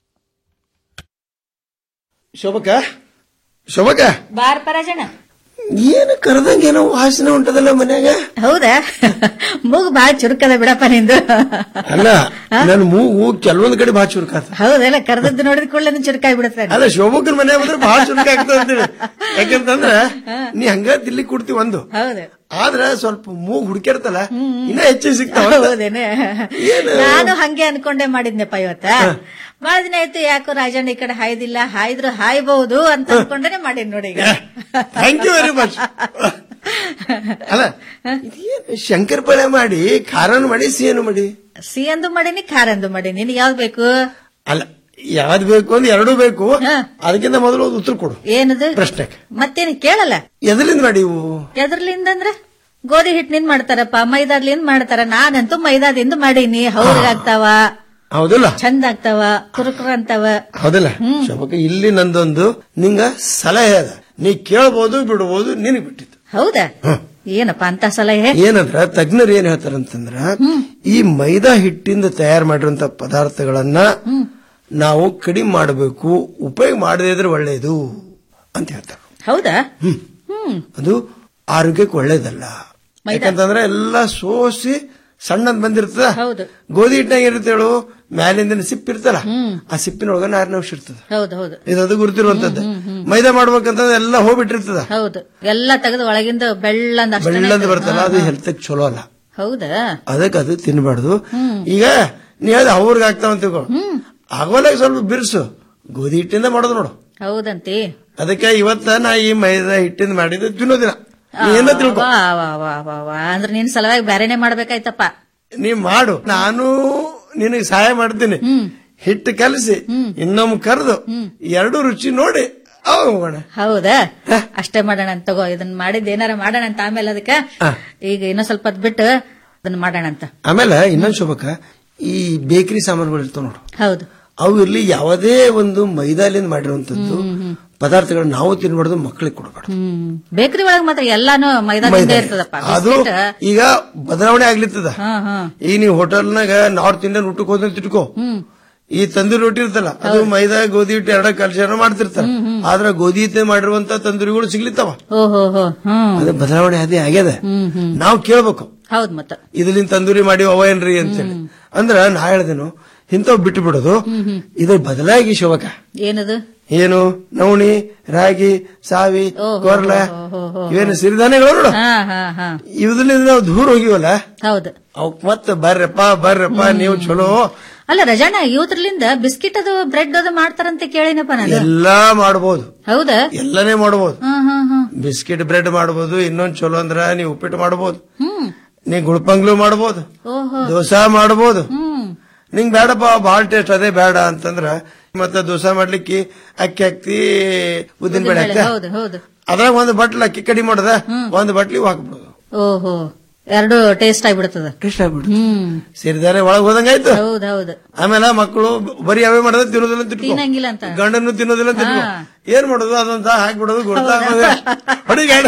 ಶೋಭಕ ಶೋಭಕ ಬಾರ್ ಪರಾಜಣ ಏನು ಕರೆದಂಗೇನೋ ವಾಸನೆ ಉಂಟದಲ್ಲ ಮನ್ಯಾಗ ಹೌದಾ ಮೂಗು ಬಾಳ ಚುರುಕದ ಬಿಡಪ್ಪ ನಿಂದು ಅಲ್ಲ ನನ್ನ ಮೂಗು ಕೆಲವೊಂದ್ ಕಡೆ ಭಾಳ ಚುರುಕಾತ ಹೌದಲ್ಲ ಕರೆದದ್ದು ನೋಡಿದ ಕೂಡಲೇ ಚುರುಕಾಗಿ ಬಿಡುತ್ತೆ ಅಲ್ಲ ಶೋಭಕನ ಮನೆ ಬಂದ್ರೆ ಭಾಳ ಚುರುಕ ಆಗ್ತದೆ ಅಂತೇಳಿ ಯಾಕಂತಂದ್ರ ನೀ ಹಂಗ ದಿಲ್ಲಿ ಕೊಡ್ತಿ ಒಂದು ಹೌದು ಆದ್ರ ಸ್ವಲ್ಪ ಮೂಗ್ ಹುಡುಕಿರ್ತಲ್ಲ ಇನ್ನ ಹೆಚ್ಚಿಗೆ ಸಿಗ್ತಾವ ಹೌದೇನೆ ನಾನು ಹಂಗೆ ಅನ್ಕೊಂಡೆ ಮಾಡಿದ್ನಪ್ಪ ಇವತ್ತ ಬಹಳ ದಿನ ಆಯ್ತು ಯಾಕೋ ರಾಜಣ್ಣ ಈ ಕಡೆ ಹಾಯ್ದಿಲ್ಲ ಹಾಯ್ದ್ರು ಹಾಯ್ಬಹುದು ಅಂತ ಅನ್ಕೊಂಡೇನೆ ಮಾಡೀನಿ ನೋಡಿ ಈಗ ಥ್ಯಾಂಕ್ ಯು ವೆರಿ ಮಚ್ ಅಲ್ಲ ಇದೇನು ಶಂಕರಪಳೆ ಮಾಡಿ ಖಾರನು ಮಾಡಿ ಸಿಹಿನು ಮಾಡಿ ಸಿಹಿಂದು ಮಾಡೀನಿ ಖಾರಂದು ಮಾಡೀನಿ ನಿನಗೆ ಯಾವ್ದು ಬೇಕು ಅಲ್ಲ ಯಾವ್ದು ಬೇಕು ಅಂದ್ರೆ ಎರಡೂ ಬೇಕು ಅದಕ್ಕಿಂತ ಮೊದಲು ಒಂದು ಉತ್ತರ ಕೊಡು ಏನದು ಪ್ರಶ್ನೆ ಮತ್ತೇನು ಕೇಳಲ್ಲ ಎದರಿಂದ ಮಾಡಿ ಇವು ಎದ್ರಲಿಂದ ಅಂದ್ರೆ ಗೋಧಿ ಹಿಟ್ಟಿನಿಂದ ಮಾಡ್ತಾರಪ್ಪ ಮೈದಾದ್ಲಿಂದ ಮಾಡ್ತಾರ ನಾನಂತೂ ಮೈದಾದಿಂದ ಮಾಡೀನಿ ಹೌದಾಗ್ತಾವ ಹೌದಲ್ಲ ಚಂದ ಆಗ್ತಾವ ಕುರುಕುರ ಅಂತಾವ ಹೌದಲ್ಲ ಶೋಭಕ ಇಲ್ಲಿ ನಂದೊಂದು ನಿಂಗ ಸಲಹೆ ಅದ ನೀ ಕೇಳ್ಬೋದು ಬಿಡ್ಬೋದು ನಿನಗ್ ಬಿಟ್ಟಿತ್ತು ಹೌದಾ ಏನಪ್ಪ ಅಂತ ಸಲಹೆ ಏನಂದ್ರ ತಜ್ಞರು ಏನ್ ಹೇಳ್ತಾರಂತಂದ್ರ ಈ ಮೈದಾ ಹಿಟ್ಟಿಂದ ತಯಾರು ಮಾಡಿರುವಂತ ಪದಾರ್ಥಗಳನ್ನ ನಾವು ಕಡಿಮೆ ಮಾಡಬೇಕು ಉಪಯೋಗ ಮಾಡದೇ ಇದ್ರೆ ಒಳ್ಳೇದು ಅಂತ ಹೇಳ್ತಾರೆ ಹೌದಾ ಅದು ಆರೋಗ್ಯಕ್ಕೆ ಒಳ್ಳೇದಲ್ಲ ಯಾಕಂತಂದ್ರೆ ಎಲ್ಲ ಸೋಸಿ ಸಣ್ಣದ್ ಬಂದಿರ್ತದ ಹೌದು ಗೋಧಿ ಹಿಟ್ನಾಗ ಇರುತ್ತೆ ಹೇಳು ಮ್ಯಾಲಿಂದ ಸಿಪ್ಪಿ ಇರ್ತಲ್ಲ ಆ ಸಿಪ್ಪಿನೊಳಗ ನಾರಿನ ಅಂಶ ಇರ್ತದ ಹೌದು ಹೌದು ಇದದು ಗುರುತಿರುವಂತದ್ದು ಮೈದಾ ಮಾಡ್ಬೇಕಂತಂದ್ರೆ ಎಲ್ಲ ಹೋಗ್ಬಿಟ್ಟಿರ್ತದ ಹೌದು ಎಲ್ಲ ತೆಗೆದು ಒಳಗಿಂದ ಬೆಳ್ಳಂದ ಅಷ್ಟೇ ಬೆಳ್ಳಂದು ಬರ್ತಲ್ಲ ಅದು ಹೆಲ್ತ್ ಚಲೋ ಅಲ್ಲ ಹೌದಾ ಅದಕ್ಕೆ ಅದು ತಿನ್ಬಾರ್ದು ಈಗ ನೀ ಹೇಳ್ದ ಅವ್ರಿಗೆ ಆಗ್ತಾವ ಅಂತ ತಿಳ್ಕೊ ಆಗೋಲಾಗ ಸ್ವಲ್ಪ ಬಿರ್ಸು ಗೋಧಿ ಹಿಟ್ಟಿಂದ ಮಾಡೋದು ನೋಡು ಹೌದಂತಿ ಅದಕ್ಕೆ ಇವತ್ತ ನಾ ಈ ಮೈದಾ ಹಿಟ್ಟಿಂದ ಮಾಡಿದ್ದು ತಿನ್ನೋದಿನ ನೀ ಏನ ತಿಳ್ಕೊ ವಾ, ವಾ, ವಾ, ವಾ, ವಾ. ಅಂದ್ರೆ ನಿನ್ ಸಲುವಾಗಿ ಬ್ಯಾರೆನೆ ಮಾಡ್ಬೇಕಾಯ್ತಪ್ಪ ನೀ ಮಾಡು ನಾನು ನಿನಗೆ ಸಹಾಯ ಮಾಡ್ತೀನಿ ಹಿಟ್ಟು ಕಲಸಿ ಇನ್ನೊಮ್ಮೆ ಕರೆದು ಎರಡು ರುಚಿ ನೋಡಿ ಅವಾಗ ಹೋಗೋಣ ಹೌದಾ ಅಷ್ಟೇ ಮಾಡೋಣ ಅಂತ ತಗೋ ಇದನ್ನ ಮಾಡಿದ್ ಏನಾರ ಮಾಡೋಣ ಅಂತ ಆಮೇಲೆ ಅದಕ್ಕ ಈಗ ಇನ್ನೊಂದ್ ಸ್ವಲ್ಪ ಹೊತ್ತು ಬಿಟ್ಟು ಅದನ್ನ ಮಾಡೋಣ ಅಂತ ಆಮೇಲೆ ಇನ್ನೊಂದು ಶೋಭಕ್ಕ ಈ ಬೇಕರಿ ಸಾಮಾನುಗಳು ಇರ್ತಾವ ನೋಡು ಹೌದು ಅವು ಇರ್ಲಿ ಯಾವುದೇ ಒಂದು ಮೈದಾಲಿಂದ ಮಾಡಿರುವಂತದ್ದು ಪದಾರ್ಥಗಳನ್ನ ನಾವು ತಿನ್ಬಾರ್ದು ಮಕ್ಕಳಿಗೆ ಕೊಡಬಾರ್ದು ಹ್ಮ್ ಬೇಕರಿ ಒಳಗ್ ಮಾತ್ರ ಎಲ್ಲಾನು ಮೈದಾನದಿಂದ ಇರ್ತದಪ್ಪ ಅದು ಬಿಸ್ಕಿಟ್ ಈಗ ಬದಲಾವಣೆ ಆಗ್ಲಿತ್ತದ ಹಾ ಹಾ ಈಗ ನೀವು ಹೋಟೆಲ್ನಾಗ ನಾರ್ತ್ ಇಂಡಿಯನ್ ಊಟಕ್ಕೆ ಹೋದ್ರೆ ತಿಳ್ಕೊ ಈ ತಂದೂರಿ ರೊಟ್ಟಿ ಇರ್ತಲ್ಲ ಅದು ಮೈದಾ ಗೋಧಿ ಹಿಟ್ಟು ಎರಡ ಕಲ್ಚಾರ ಮಾಡ್ತಿರ್ತಾರ ಆದ್ರ ಗೋಧಿ ಹಿಟ್ಟು ಮಾಡಿರುವಂತ ತಂದೂರಿಗಳು ಸಿಗ್ಲಿತ್ತಾವ ಓಹೋ ಹೋ ಹ್ಮ್ ಅದು ಬದಲಾವಣೆ ಅದೇ ಆಗ್ಯದ ಹ್ಮ್ ಹ್ಮ್ ನಾವು ಕೇಳ್ಬೇಕು ಹೌದ್ ಮತ್ತ ಇದರಿಂದ ತಂದೂರಿ ಮಾಡಿ ಅವ ಏನ್ರಿ ಅಂತೇಳಿ ಅಂದ್ರ ನಾ ಹೇಳ್ದೇನು ಇಂಥವ್ ಬಿಟ್ಟು ಬಿಡೋದು ಇದ್ರ ಬದಲಾಗಿ ಶೋಭಕ ಏನದು ಏನು ನವಣಿ ರಾಗಿ ಸಾವಿ ಕೊರ್ಲ ಇವೇನು ಸಿರಿಧಾನ್ಯಗಳು ನೋಡು ಹಾ ಹಾ ಹಾ ಇದರಿಂದ ನಾವು ದೂರ ಹೋಗಿವಲ್ಲ ಹೌದು ಅವಕ್ ಮತ್ತ ಬರ್ರಪ್ಪ ಬರ್ರಪ್ಪ ನೀವು ಚಲೋ ಅಲ್ಲ ರಜಾಣ ಇವತ್ರಲಿಂದ ಬಿಸ್ಕಿಟ್ ಅದು ಬ್ರೆಡ್ ಅದು ಮಾಡ್ತಾರಂತ ಕೇಳಿನಪ್ಪ ನಾನು ಎಲ್ಲಾ ಮಾಡಬಹುದು ಹೌದಾ ಎಲ್ಲಾನೇ ಮಾಡಬಹುದು ಹಾ ಹಾ ಹಾ ಬಿಸ್ಕಿಟ್ ಬ್ರೆಡ್ ಮಾಡಬಹುದು ಇನ್ನೊಂದ್ ಚಲೋ ಅಂದ್ರ ನೀವು ಉಪ್ಪಿಟ್ಟು ಮಾಡಬಹುದು ಹ್ಮ್ ನೀ ಗುಳ್ಪಂಗ್ಲು ಮಾಡಬಹುದು ಓಹೋ ದೋಸಾ ಮಾಡಬಹುದು ಹ್ಮ್ ನಿಂಗ್ ಬೇಡಪ್ಪ ಬಾಳ ಟೇಸ್ಟ್ ಅದೇ ಬೇಡ ಅಂತಂದ್ರ ಮತ್ತೆ ದೋಸಾ ಮಾಡ್ಲಿಕ್ಕೆ ಅಕ್ಕಿ ಹಾಕ್ತಿ ಉದ್ದಿನ ಬೇಳೆ ಉದ್ದಿನಬೇಳೆ, ಹಾಕ್ತಿ ಹೌದು ಹೌದು ಅದ್ರಾಗ ಒಂದು ಬಟ್ಲ ಅಕ್ಕಿ ಕಡಿಮೆ ಮಾಡದ ಒಂದ್ ಬಟ್ಲಿ ಹಾಕ್ಬಿಡೋದು ಓಹೋ ಎರಡು ಟೇಸ್ಟ್ ಆಗ್ಬಿಡ್ತದ ಟೇಸ್ಟ್ ಆಗ್ಬಿಡುದು ಹ್ಮ್ ಸೇರಿದಾರೆ ಒಳಗ್ ಹೋದಂಗಾಯ್ತು ಹೌದ್ ಹೌದು ಆಮೇಲೆ ಮಕ್ಕಳು ಬರೀ ಅವೇ ಮಾಡೋದು ತಿನ್ನೋದಿಲ್ಲ ಅಂತ ತಿಳ್ಕೊ ತಿನ್ನಂಗಿಲ್ಲ ಅಂತ ಗಂಡನ್ನು ತಿನ್ನೋದಿಲ್ಲ ಅಂತ ತಿಳ್ಕೊ ಹಾ. ಏನ್ ಮಾಡೋದು ಅದೊಂದ ಹಾಕ್ಬಿಡೋದು ಗೊತ್ತಾಗೋದು ಹೊಡಿಗಾಡ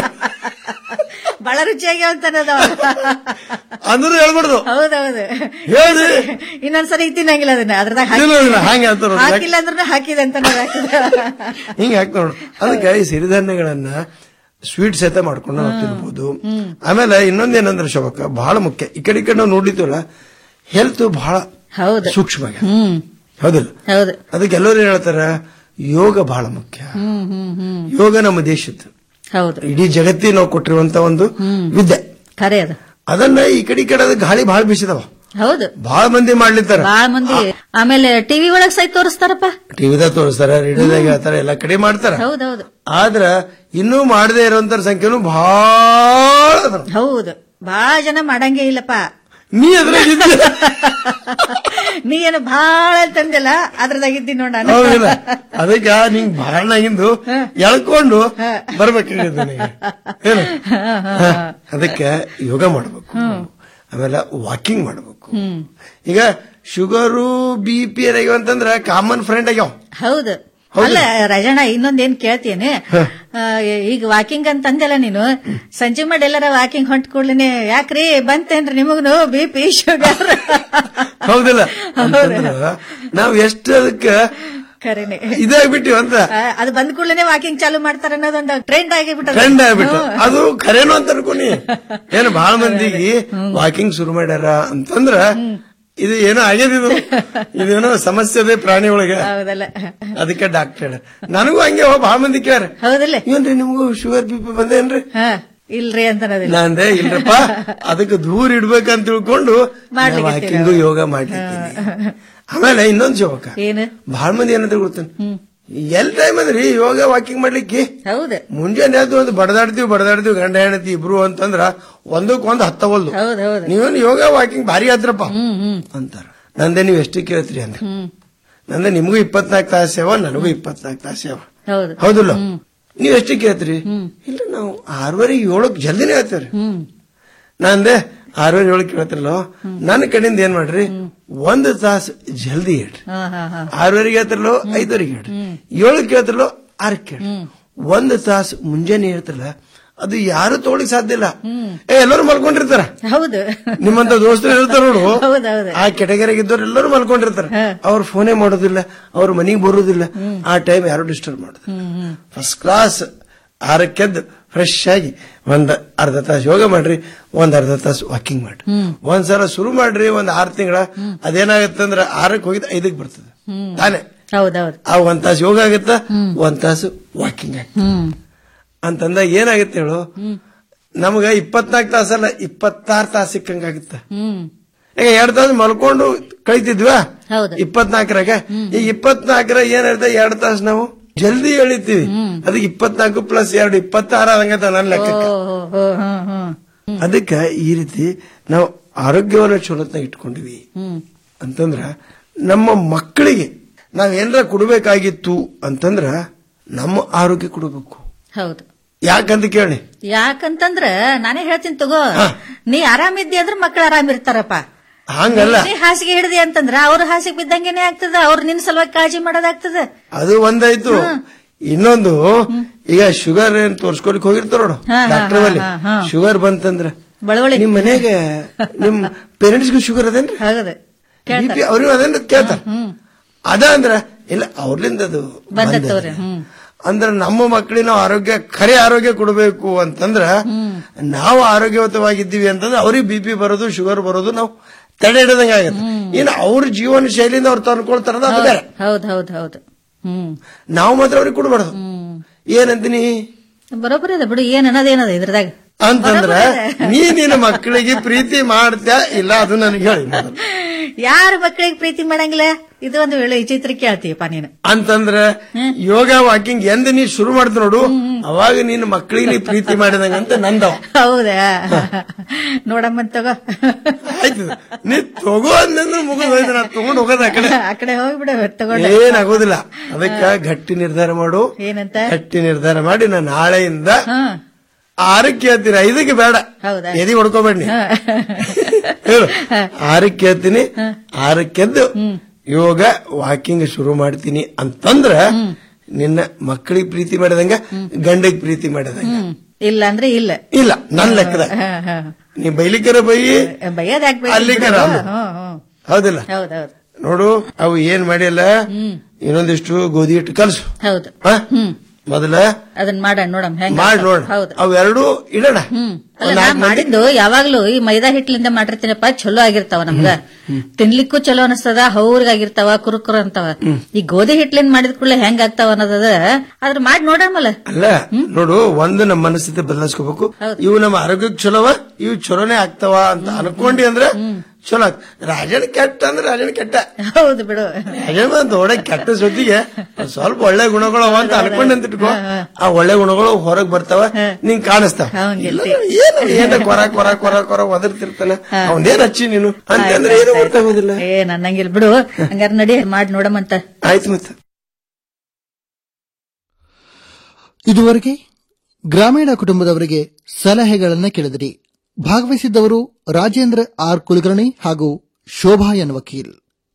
ಬಹಳ ರುಚಿಯಾಗಿ ಅಂತನದ ಅಂದ್ರೂ ಹೇಳ್ಬಿಡುದು ಹೌದೌದು ಹೇಳ್ರಿ. ಇನ್ನೊಂದ್ಸರಿ ತಿನ್ನಂಗಿಲ್ಲ ಅದನ್ನ ಅದ್ರದಾಗ ತಿನ್ನೋದಿಲ್ಲ, ಹಂಗೆ ಅಂತಾರ ಅವ್ರು. ಹಾಕಿಲ್ಲ ಅಂದ್ರೆ ಹಾಕಿದೆ ಅಂತ ಹಿಂಗ ಹಾಕ್ತ ನೋಡು ಅದಕ್ಕೆ ಈ ಸಿರಿಧಾನ್ಯಗಳನ್ನ ಸ್ವೀಟ್ ಸಹಿತ ಮಾಡ್ಕೊಂಡು ನಾವು ತಿನ್ಬೋದು ಆಮೇಲೆ ಇನ್ನೊಂದೇನಂದ್ರೆ ಶೋಭಕ್ಕ ಬಹಳ ಮುಖ್ಯ ಈ ಕಡೆ ಈ ಕಡೆ ನಾವು ನೋಡಿದ್ವಲ್ಲ ಹೆಲ್ತ್ ಬಹಳ ಹೌದು ಸೂಕ್ಷ್ಮ ಹ್ಮ್ ಹೌದಿಲ್ಲ ಹೌದು ಅದಕ್ಕೆ ಎಲ್ಲರೂ ಏನ್ ಹೇಳ್ತಾರ ಯೋಗ ಬಹಳ ಮುಖ್ಯ ಹ್ಮ್ ಹ್ಮ್ ಹ್ಮ್ ಯೋಗ ನಮ್ಮ ದೇಶದ್ದು ಹೌದು ಇಡೀ ಜಗತ್ತಿ ನಾವು ಕೊಟ್ಟಿರುವಂತ ಒಂದು ವಿದ್ಯೆ ಖರೆ ಅದು ಅದನ್ನ ಈ ಕಡೆ ಈ ಕಡೆ ಅದು ಗಾಳಿ ಬಹಳ ಬೀಸಿದವ ಹೌದು ಬಹಳ ಮಂದಿ ಮಾಡ್ಲಿತ್ತಾರ ಬಾಳ ಮಂದಿ ಆಮೇಲೆ ಟಿವಿ ಒಳಗ್ ಸಹಿತ ತೋರಿಸ್ತಾರಪ್ಪ ಟಿವಿದಾಗ ತೋರಿಸ್ತಾರ ರೇಡಿಯೋದಾಗ ಹೇಳ್ತಾರ ಎಲ್ಲ ಕಡೆ ಮಾಡ್ತಾರ ಹೌದೌದು ಆದ್ರ ಇನ್ನೂ ಮಾಡದೇ ಇರುವಂತ ಸಂಖ್ಯೆನೂ ಬಹಳ ಅದ. ಹೌದು ಬಾಳ ಜನ ಮಾಡಂಗೇ ಇಲ್ಲಪ್ಪ ನೀ ಅದ್ರಾಗ ಇದ್ದಿ. ನೀ ಏನು ಬಾಳ ಅಂತಂದಿಲ್ಲ ಅದ್ರದಾಗ ಇದ್ದೀನಿ ನೋಡ ನಾನು ಹೌದಿಲ್ಲ ಅದಕ್ಕೆ ನಿಂಗ್ ಬಹಳ ಹಿಂದು ಎಳ್ಕೊಂಡು ಬರ್ಬೇಕಾಗಿದೆ ನನಗೆ. ಏನು ಹ, ಅದಕ್ಕೆ ಯೋಗ ಮಾಡ್ಬೇಕು ಆಮೇಲೆ ವಾಕಿಂಗ್ ಮಾಡ್ಬೇಕು ಹ್ಮ್ ಈಗ ಶುಗರು ಬಿ ಪಿ ಏನಾಗ್ಯಾವ ಅಂತಂದ್ರ ಕಾಮನ್ ಫ್ರೆಂಡ್ ಆಗ್ಯಾವ ಹೌದು ಅಲ್ಲ ರಾಜಣ್ಣ ಇನ್ನೊಂದ್ ಏನ್ ಕೇಳ್ತೀನಿ ಆ, ಈಗ ವಾಕಿಂಗ್ ಅಂತ ಅಂದಲ್ಲ ನೀನು ಸಂಜೆ ಮಾಡಿ ಎಲ್ಲಾರ ವಾಕಿಂಗ್ ಹೊಂಟ್ ಕೂಡ್ಲೇನೆ ಯಾಕ್ರಿ ಬಂತೇನ್ರಿ ನಿಮಗ್ನು ಬಿ ಪಿ ಶುಗರ್ ಹೌದಿಲ್ಲ ಅಂತಂದ್ರ ನಾವ್ ಎಷ್ಟು ಅದಕ್ಕೆ ಖರೇನೆ ಇದಾಗ್ಬಿಟ್ಟಿವ ಅಂತ ಆ, ಅದು ಬಂದ ಕೂಡಲೇ ವಾಕಿಂಗ್ ಚಾಲು ಮಾಡ್ತಾರ ಅನ್ನೋದೊಂದು ಟ್ರೆಂಡ್ ಆಗಿಬಿಟ್ಟದ ಟ್ರೆಂಡ್ ಆಗ್ಬಿಟ್ಟು ಅದು ಖರೇನು ಅಂತ ಅನ್ಕೊನಿ ಏನು ಬಹಳ ಮಂದಿಗೆ ವಾಕಿಂಗ್ ಶುರು ಮಾಡ್ಯಾರ ಅಂತಂದ್ರ ಇದು ಏನೋ ಆಗ್ಯದ ಇದು ಇದೇನೋ ಸಮಸ್ಯೆ ಇದೆ ಪ್ರಾಣಿ ಒಳಗೆ ಹೌದಲ್ಲ ಅದಕ್ಕೆ ಡಾಕ್ಟರ್ ಹೇಳ ನನಗೂ ಹಂಗೆ ಬಹಳ ಮಂದಿ ಕೇಳ್ಯಾರ ಹೌದಲ್ಲ ಏನ್ರಿ ನಿಮ್ಗೂ ಶುಗರ್ ಬಿ ಪಿ ಬಂದೇನ್ರಿ ಹಾ ಇಲ್ರಿ ಅಂತ ಅನ್ನೋದಿಲ್ಲ ನಾಂದೆ ಇಲ್ರಪ್ಪ ಅದಕ್ಕೆ ದೂರ ಇಡ್ಬೇಕಂತ ತಿಳ್ಕೊಂಡು ಮಾಡ್ಲಿಕ್ಕೆ ವಾಕಿಂಗು ಯೋಗ ಮಾಡ್ಲಿದ್ದೀನಿ ಆಮೇಲೆ ಇನ್ನೊಂದು ಜೋಕ ಏನು ಬಹಳ ಮಂದಿ ಏನಂತ ಗೊತ್ತೇನೆ ಎಲ್ ಟೈಮ್ ಅಂದ್ರಿ ಯೋಗ ವಾಕಿಂಗ್ ಮಾಡ್ಲಿಕ್ಕೆ ಹೌದು ಮುಂಜಾನೆ ಎದ್ದು ಒಂದು ಬಡದಾಡ್ತೀವಿ ಬಡದಾಡ್ತೀವಿ ಗಂಡ ಹೆಂಡತಿ ಇಬ್ರು ಅಂತಂದ್ರ ಒಂದಕ್ಕೊಂದು ಹತ್ತವಲ್ದು ಹೌದು ಹೌದು ನೀವೇನು ಯೋಗ ವಾಕಿಂಗ್ ಭಾರಿ ಆದ್ರಪ್ಪ ಹ್ಮ್ ಹ್ಮ್ ಅಂತಾರ ನಂದೆ ನೀವು ಎಷ್ಟು ಕೇಳ್ತೀರಿ ಅಂದ್ರೆ ಹ್ಮ್ ನಂದೆ ನಿಮಗೂ ಇಪ್ಪತ್ನಾಲ್ಕು ತಾಸು ಸೇವ ನನಗೂ ಇಪ್ಪತ್ನಾಲ್ಕು ತಾಸು ಸೇವ ಹೌದು ಹೌದಿಲ್ಲ ನೀವ್ ಎಷ್ಟು ಕೇಳ್ತೀರಿ ಇಲ್ಲ ನಾವು ಆರೂವರೆ ಏಳಕ್ ಜಲ್ದಿನೇ ಹೇಳ್ತೇವ್ರಿ ಹ್ಮ್ ನಂದೆ ಆರೂವರೆ ಏಳಕ್ ಕೇಳ್ತಿರಲ್ಲ ನನ್ನ ಕಡೆಯಿಂದ ಏನ್ ಮಾಡ್ರಿ ಒಂದು ತಾಸು ಜಲ್ದಿ ಹೇಳ್ರಿ ಹಾ ಹಾ ಹಾ ಆರೂವರೆಗೆ ಹೇಳ್ತಿರಲ್ಲೋ ಐದುವರೆಗೆ ಹೇಳ್ರಿ ಏಳಕ್ಕೆ ಹೇಳ್ತಿರಲ್ಲೋ ಆರಕ್ಕೆ ಹೇಳ್ರಿ ಒಂದು ತಾಸು ಮುಂಜಾನೆ ಹೇಳ್ತಿರಲ್ಲ ಅದು ಯಾರು ತಗೊಳಿಕ್ ಸಾಧ್ಯ ಇಲ್ಲ ಏ ಎಲ್ಲರೂ ಮಲ್ಕೊಂಡಿರ್ತಾರ ಹೌದು ನಿಮ್ಮಂತ ದೋಸ್ತರು ಇರ್ತಾರ ನೋಡು ಹೌದೌದು ಆ ಕೆಟಗರಿಗೆ ಇದ್ದವ್ರು ಎಲ್ಲರೂ ಮಲ್ಕೊಂಡಿರ್ತಾರ ಅವ್ರು ಫೋನೇ ಮಾಡೋದಿಲ್ಲ ಅವ್ರ ಮನೆಗೆ ಬರೋದಿಲ್ಲ ಆ ಟೈಮ್ ಯಾರು ಡಿಸ್ಟರ್ಬ್ ಮಾಡೋದು ಹ್ಮ್ ಹ್ಮ್ ಫಸ್ಟ್ ಕ್ಲಾಸ್ ಆರಕ್ಕೆದ್ದು ಫ್ರೆಶ್ ಆಗಿ ಒಂದ್ ಅರ್ಧ ತಾಸು ಯೋಗ ಮಾಡ್ರಿ ಒಂದ್ ಅರ್ಧ ತಾಸು ವಾಕಿಂಗ್ ಮಾಡ್ರಿ ಹ್ಮ್ ಒಂದ್ಸಲ ಶುರು ಮಾಡ್ರಿ ಒಂದ್ ಆರ್ ತಿಂಗಳ ಅದೇನಾಗತ್ತಂದ್ರ ಆರಕ್ಕೆ ಹೋಗಿದ್ ಐದಕ್ ಬರ್ತದೆ ತಾನೇ ಹೌದೌದು ಆ ಒಂದ್ ತಾಸು ಯೋಗ ಆಗತ್ತ ಒಂದ್ ತಾಸು ವಾಕಿಂಗ್ ಆಗತ್ತ ಹ್ಮ್ ಅಂತಂದಾಗ ಏನಾಗುತ್ತೆ ಹೇಳು ನಮಗ ಇಪ್ಪತ್ನಾಲ್ಕು ತಾಸಲ್ಲ ಇಪ್ಪತ್ತಾರು ತಾಸು ಸಿಕ್ಕಂಗಾಗುತ್ತ ಹ್ಮ್ ಈಗ ಎರಡ್ ತಾಸು ಮಲ್ಕೊಂಡು ಕಳಿತಿದ್ವಾ ಹೌದು ಇಪ್ಪತ್ನಾಲ್ಕರಾಗ ಈ ಇಪ್ಪತ್ನಾಲ್ಕರ ಏನಿರುತ್ತೆ ಎರಡ್ ತಾಸು ನಾವು ಜಲ್ದಿ ಎಳಿತೀವಿ ಅದಕ್ಕೆ ಇಪ್ಪತ್ನಾಲ್ಕು ಪ್ಲಸ್ ಎರಡು ಇಪ್ಪತ್ತಾರು ಆದಂಗತ್ತ ನನ್ನ ಲೆಕ್ಕಕ್ಕೆ ಓ, ಓ, ಓ, ಹ್ಮ್ ಹ್ಮ್ ಅದಕ್ಕೆ ಈ ರೀತಿ ನಾವು ಆರೋಗ್ಯವನ್ನ ಚಲೋತ್ನಾಗ ಇಟ್ಕೊಂಡಿವಿ ಹ್ಮ್ ಅಂತಂದ್ರ ನಮ್ಮ ಮಕ್ಕಳಿಗೆ ನಾವ್ ಏನಾರ ಕೊಡ್ಬೇಕಾಗಿತ್ತು ಅಂತಂದ್ರ ನಮ್ಮ ಆರೋಗ್ಯ ಕೊಡಬೇಕು ಹೌದು ಯಾಕಂತ ಕೇಳಿ ಯಾಕಂತಂದ್ರ ನಾನೇ ಹೇಳ್ತೀನಿ ತಗೋ ನೀ ಆರಾಮಿದ್ದಿ ಅಂದ್ರೆ ಮಕ್ಳು ಆರಾಮಿರ್ತಾರಪ್ಪ ಹಂಗಲ್ಲ ನೀ ಹಾಸಿಗೆ ಹಿಡ್ದಿ ಅಂತಂದ್ರ ಅವ್ರ ಹಾಸಿಗೆ ಬಿದ್ದಂಗೆನೆ ಆಗ್ತದ ಅವ್ರ ನಿನ್ ಸಲುವಾಗಿ ಕಾಳಜಿ ಮಾಡೋದಾಗ್ತದ ಅದು ಒಂದಾಯ್ತು ಇನ್ನೊಂದು ಈಗ ಶುಗರ್ ಏನ್ ತೋರ್ಸ್ಕೊಲಿಕ್ ಹೋಗಿರ್ತಾರ ನೋಡು ಹಾ, ಹಾ, ಡಾಕ್ಟರ್ ಬಲ್ಲಿ ಹಾ, ಹಾ. ಶುಗರ್ ಬಂತಂದ್ರ ಬಳವಳಿ ನಿಮ್ ಮನೆಗೆ ನಿಮ್ ಪೇರೆಂಟ್ಸ್ಗೂ ಶುಗರ್ ಅದೇನ್ರಿ ಹೌದು ಬಿ ಅವ್ರಿಗೂ ಅದೇನ್ರಿ ಕೇಳ್ತಾರ ಅದ ಅಂದ್ರ ಇಲ್ಲ ಅವ್ರಲಿಂದ ಅದು ಬಂದತ್ತವ್ರೆ ಬಂದದ. ಹ್ಮ್ ಅಂದ್ರ ನಮ್ಮ ಮಕ್ಕಳಿಗೆ ನಾವು ಆರೋಗ್ಯ ಖರೆ ಆರೋಗ್ಯ ಕೊಡಬೇಕು ಅಂತಂದ್ರ ನಾವು ಆರೋಗ್ಯವಂತವಾಗಿದ್ದೀವಿ ಅಂತಂದ್ರೆ ಅವ್ರಿಗೆ ಬಿ ಪಿ ಬರೋದು ಶುಗರ್ ಬರೋದು ನಾವು ತಡೆ ಹಿಡದಂಗ ಆಗತ್ತೆ ಇನ್ನು ಅವ್ರ ಜೀವನ ಶೈಲಿಯಿಂದ ಅವ್ರು ತಂದ್ಕೊಳ್ತಾರದ ಅದು ಬೇರೆ ಹೌದ್ ಹೌದ್ ಹೌದು ಹ್ಮ್ ನಾವು ಮಾತ್ರ ಅವ್ರಿಗೆ ಕೊಡಬಾರ್ದು ಏನಂತೀನಿ ಬರೋಬ್ಬರಿ ಅದ ಬಿಡು ಏನ್ ಅನ್ನೋದೇನದ ಇದ್ರದಾಗ ಅಂತಂದ್ರ ನೀ ನಿನ್ನ ಮಕ್ಕಳಿಗೆ ಪ್ರೀತಿ ಮಾಡ್ತ್ಯಾ ಇಲ್ಲ ಅದು ನನಗೆ ಹೇಳಿ ಮೊದಲು. ಯಾರ ಮಕ್ಕಳಿಗೆ ಪ್ರೀತಿ ಮಾಡಂಗಿಲ್ಲ ಇದು ಒಂದು ವೇಳೆ ವಿಚಿತ್ರ ಕೇಳ್ತೀಯಪ್ಪ ನೀನು ಅಂತಂದ್ರ ಯೋಗ ವಾಕಿಂಗ್ ಎಂದ ನೀ ಶುರು ಮಾಡ್ತ ನೋಡು ಅವಾಗ ನಿನ್ನ ಮಕ್ಕಳಿಗೆ ನೀ ಪ್ರೀತಿ ಮಾಡಿದಂಗ ಅಂತ ನಂದವ ಹೌದಾ ನೋಡಮ್ಮ ತಗೋ ಆಯ್ತು ನೀ ತಗೋ ಅಂದಂದ್ರೆ ಮುಗಿದು ಹೋಯ್ತು ನಾ ತಗೊಂಡ್ ಹೋಗೋದ ಆ ಕಡೆ ಆ ಕಡೆ ಹೋಗ್ಬಿಡ ತಗೊಂಡ ಏನಾಗೋದಿಲ್ಲ ಅದಕ್ಕ ಗಟ್ಟಿ ನಿರ್ಧಾರ ಮಾಡು ಏನಂತ ಗಟ್ಟಿ ನಿರ್ಧಾರ ಮಾಡಿ ನಾನು ನಾಳೆಯಿಂದ ಹಾ ಆರಕ್ಕೆ ಹೇಳ್ತೀನಿ ಐದಕ್ಕೆ ಬೇಡ ಹೌದಾ ಎದಿ ಹೊಡ್ಕೋಬೇಡ ನೀ ಹೇಳು ಆರಕ್ಕೆ ಹೇಳ್ತೀನಿ ಆರಕ್ಕೆದ್ದು ಯೋಗ ವಾಕಿಂಗ್ ಶುರು ಮಾಡ್ತೀನಿ ಅಂತಂದ್ರ ನಿನ್ನ ಮಕ್ಕಳಿಗೆ ಪ್ರೀತಿ ಮಾಡಿದಂಗ ಗಂಡಿಗೆ ಪ್ರೀತಿ ಮಾಡಿದಂಗ ಹ್ಮ್ ಇಲ್ಲ ಅಂದ್ರೆ ಇಲ್ಲ ಇಲ್ಲ ನನ್ ಲೆಕ್ಕದ ಹಾ, ಹಾ. ನೀ ಬೈಲಿಕ್ಕರ ಬೈ ಬೈಯೋದ್ ಯಾಕ್ ಬೇಕು ಅಲ್ಲಿಗೆ ಬಿಡು? ರಾಮ. ಹ್ಮ್, ಹ್ಮ್. ಹೌದಿಲ್ಲ ಹೌದೌದು ನೋಡು ಅವು ಏನ್ ಮಾಡಿಲ್ಲ ಇನ್ನೊಂದಿಷ್ಟು ಗೋಧಿ ಹಿಟ್ಟು ಕಲ್ಸು ಹೌದು ಹಾ? ಹ್ಮ್ ಮೊದಲ ಅದನ್ನ ಮಾಡೋಣ ನೋಡಮ್ ಹೆಂಗ ಮಾಡಿ ನೋಡ ಹೌದು ಅವೆರಡು ಇಡೋಣ ಹ್ಮ್ ಅಲ್ಲ ನಾ ಮಾಡಿದ್ದು ಯಾವಾಗ್ಲೂ ಈ ಮೈದಾ ಹಿಟ್ಲಿಂದ ಮಾಡಿರ್ತೀನಪ್ಪ ಚಲೋ ಆಗಿರ್ತಾವ ನಮ್ಗ ತಿನ್ಲಿಕ್ಕೂ ಚಲೋ ಅನಿಸ್ತದ ಹೌರ್ಗಾಗಿರ್ತಾವ ಕುರುಕುರು ಅಂತಾವ ಈ ಗೋಧಿ ಹಿಟ್ಲಿಂದ ಮಾಡಿದ ಕೂಡಲೇ ಹೆಂಗ್ ಆಗ್ತಾವ ಅನ್ನೋದದ ಅದ್ರ ಮಾಡಿ ನೋಡಮಲ್ಲ ಅಲ್ಲ ನೋಡು ಒಂದು ನಮ್ಮ ಮನಸ್ಥಿತಿ ಬದಲಾಯಿಸ್ಕೋಬೇಕು ಇವು ನಮ್ಮ ಆರೋಗ್ಯಕ್ಕೆ ಚಲೋವ ಇವು ಚಲೋನೇ ಆಗ್ತಾವ ಅಂತ ಅನ್ಕೊಂಡಿ ಅಂದ್ರೆ ಚಲೋ ಆಗ್- ರಾಜನ ಕೆಟ್ಟ ಅಂದ್ರೆ ರಾಜನ ಕೆಟ್ಟ ಹೌದು ಬಿಡು ರಾಜನ ದೊಡ್ಡ ಕೆಟ್ಟ ಸುದ್ದಿಗೆ ಒಂದ್ ಸ್ವಲ್ಪ ಒಳ್ಳೆ ಗುಣಗಳು ಅವ ಅಂತ ಅನ್ಕೊಂಡೆ ಅಂತ ಇಟ್ಕೋ ಆ ಒಳ್ಳೆ ಗುಣಗಳು ಹೊರಗ್ ಬರ್ತಾವ ನಿಂಗ್ ಕಾಣಿಸ್ತಾವ ಇಲ್ಲ ಏನು ಏನ ಕೊರ ಕೊರ ಕೊರ ಕೊರ ಒದರ್ತಿರ್ತಾನ ಅವನೇನ್ ಹಚ್ಚಿ ನೀನು ಅಂತಂದ್ರೆ ಏನು ಗೊತ್ತಾಗೋದಿಲ್ಲ ಏ ನನ್ನಂಗಿಲ್ ಬಿಡು ಹಂಗಾರ ನಡಿ ಮಾಡಿ ನೋಡಮಂತ ಆಯ್ತು ಮತ್ತೆ ಇದುವರೆಗೆ ಗ್ರಾಮೀಣ ಕುಟುಂಬದವರಿಗೆ ಸಲಹೆಗಳನ್ನು ಕೇಳಿದಿರಿ ಭಾಗವಹಿಸಿದ್ದವರು ರಾಜೇಂದ್ರ ಆರ್ ಕುಲಕರ್ಣಿ ಹಾಗೂ ಶೋಭಾ ಎನ್ ವಕೀಲ್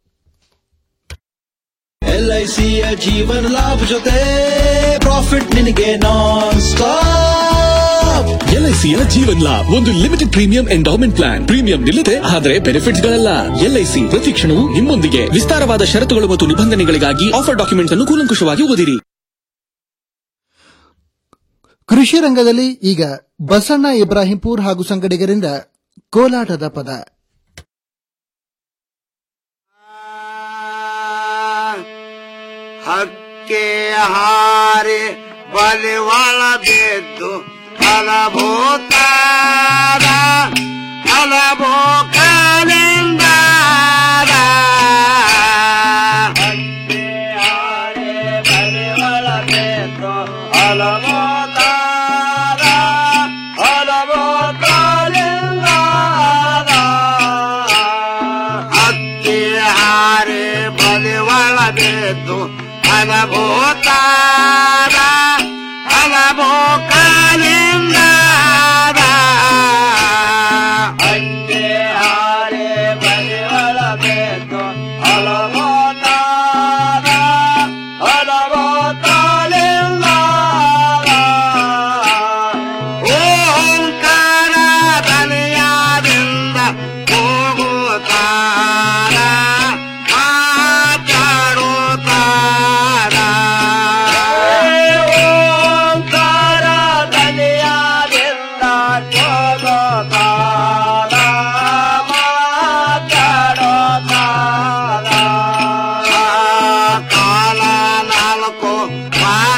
ಎಲ್ಐಸಿಯ ಜೀವನ ಲಾಭ ಜೊತೆ ಪ್ರಾಫಿಟ್ ನಿನಗೆ ನಾನ್ ಸ್ಟಾಪ್ ಎಲ್ಐಸಿಯ ಜೀವನ್ ಲಾಭ್ ಒಂದು limited premium endowment plan premium ನಿಲ್ಲದೆ ಆದರೆ ಬೆನಿಫಿಟ್ಸ್ ಗಳಲ್ಲ ಎಲ್ಐಸಿ ಪ್ರತಿ ಕ್ಷಣವೂ ನಿಮ್ಮೊಂದಿಗೆ ವಿಸ್ತಾರವಾದ ಷರತ್ತುಗಳು ಮತ್ತು ನಿಬಂಧನೆಗಳಿಗಾಗಿ ಆಫರ್ ಡಾಕ್ಯುಮೆಂಟ್ಸ್ ಅನ್ನು ಕೂಲಂಕುಷವಾಗಿ ಓದಿರಿ ಕೃಷಿ ರಂಗದಲ್ಲಿ ಈಗ ಬಸಣ್ಣ ಇಬ್ರಾಹಿಂಪುರ್ ಹಾಗೂ ಸಂಗಡಿಗರಿಂದ ಕೋಲಾಟದ ಪದ ಹಕ್ಕೆ ಹಾರಿ ಬಲಿವಾಳ ಬಿದ್ದು ಅಲಭೂತಾರ ಅಲಭೋ ಕಾಲಿಂದ ಹಕ್ಕಿ ಹಾರಿ ಬಲಿವಾಳ ಬಿದ್ದು ಅಲಭೂತಾರ ಅಲಭೋ ಕಾಲಿಂದ ಹಕ್ಕಿ ಹಾರಿ ಬಲಿವಾಳ ಬಿದ್ದು ಅಲಭೂತಾರ ಅಲಭೋ ಕಾಲಿಂದ ಆ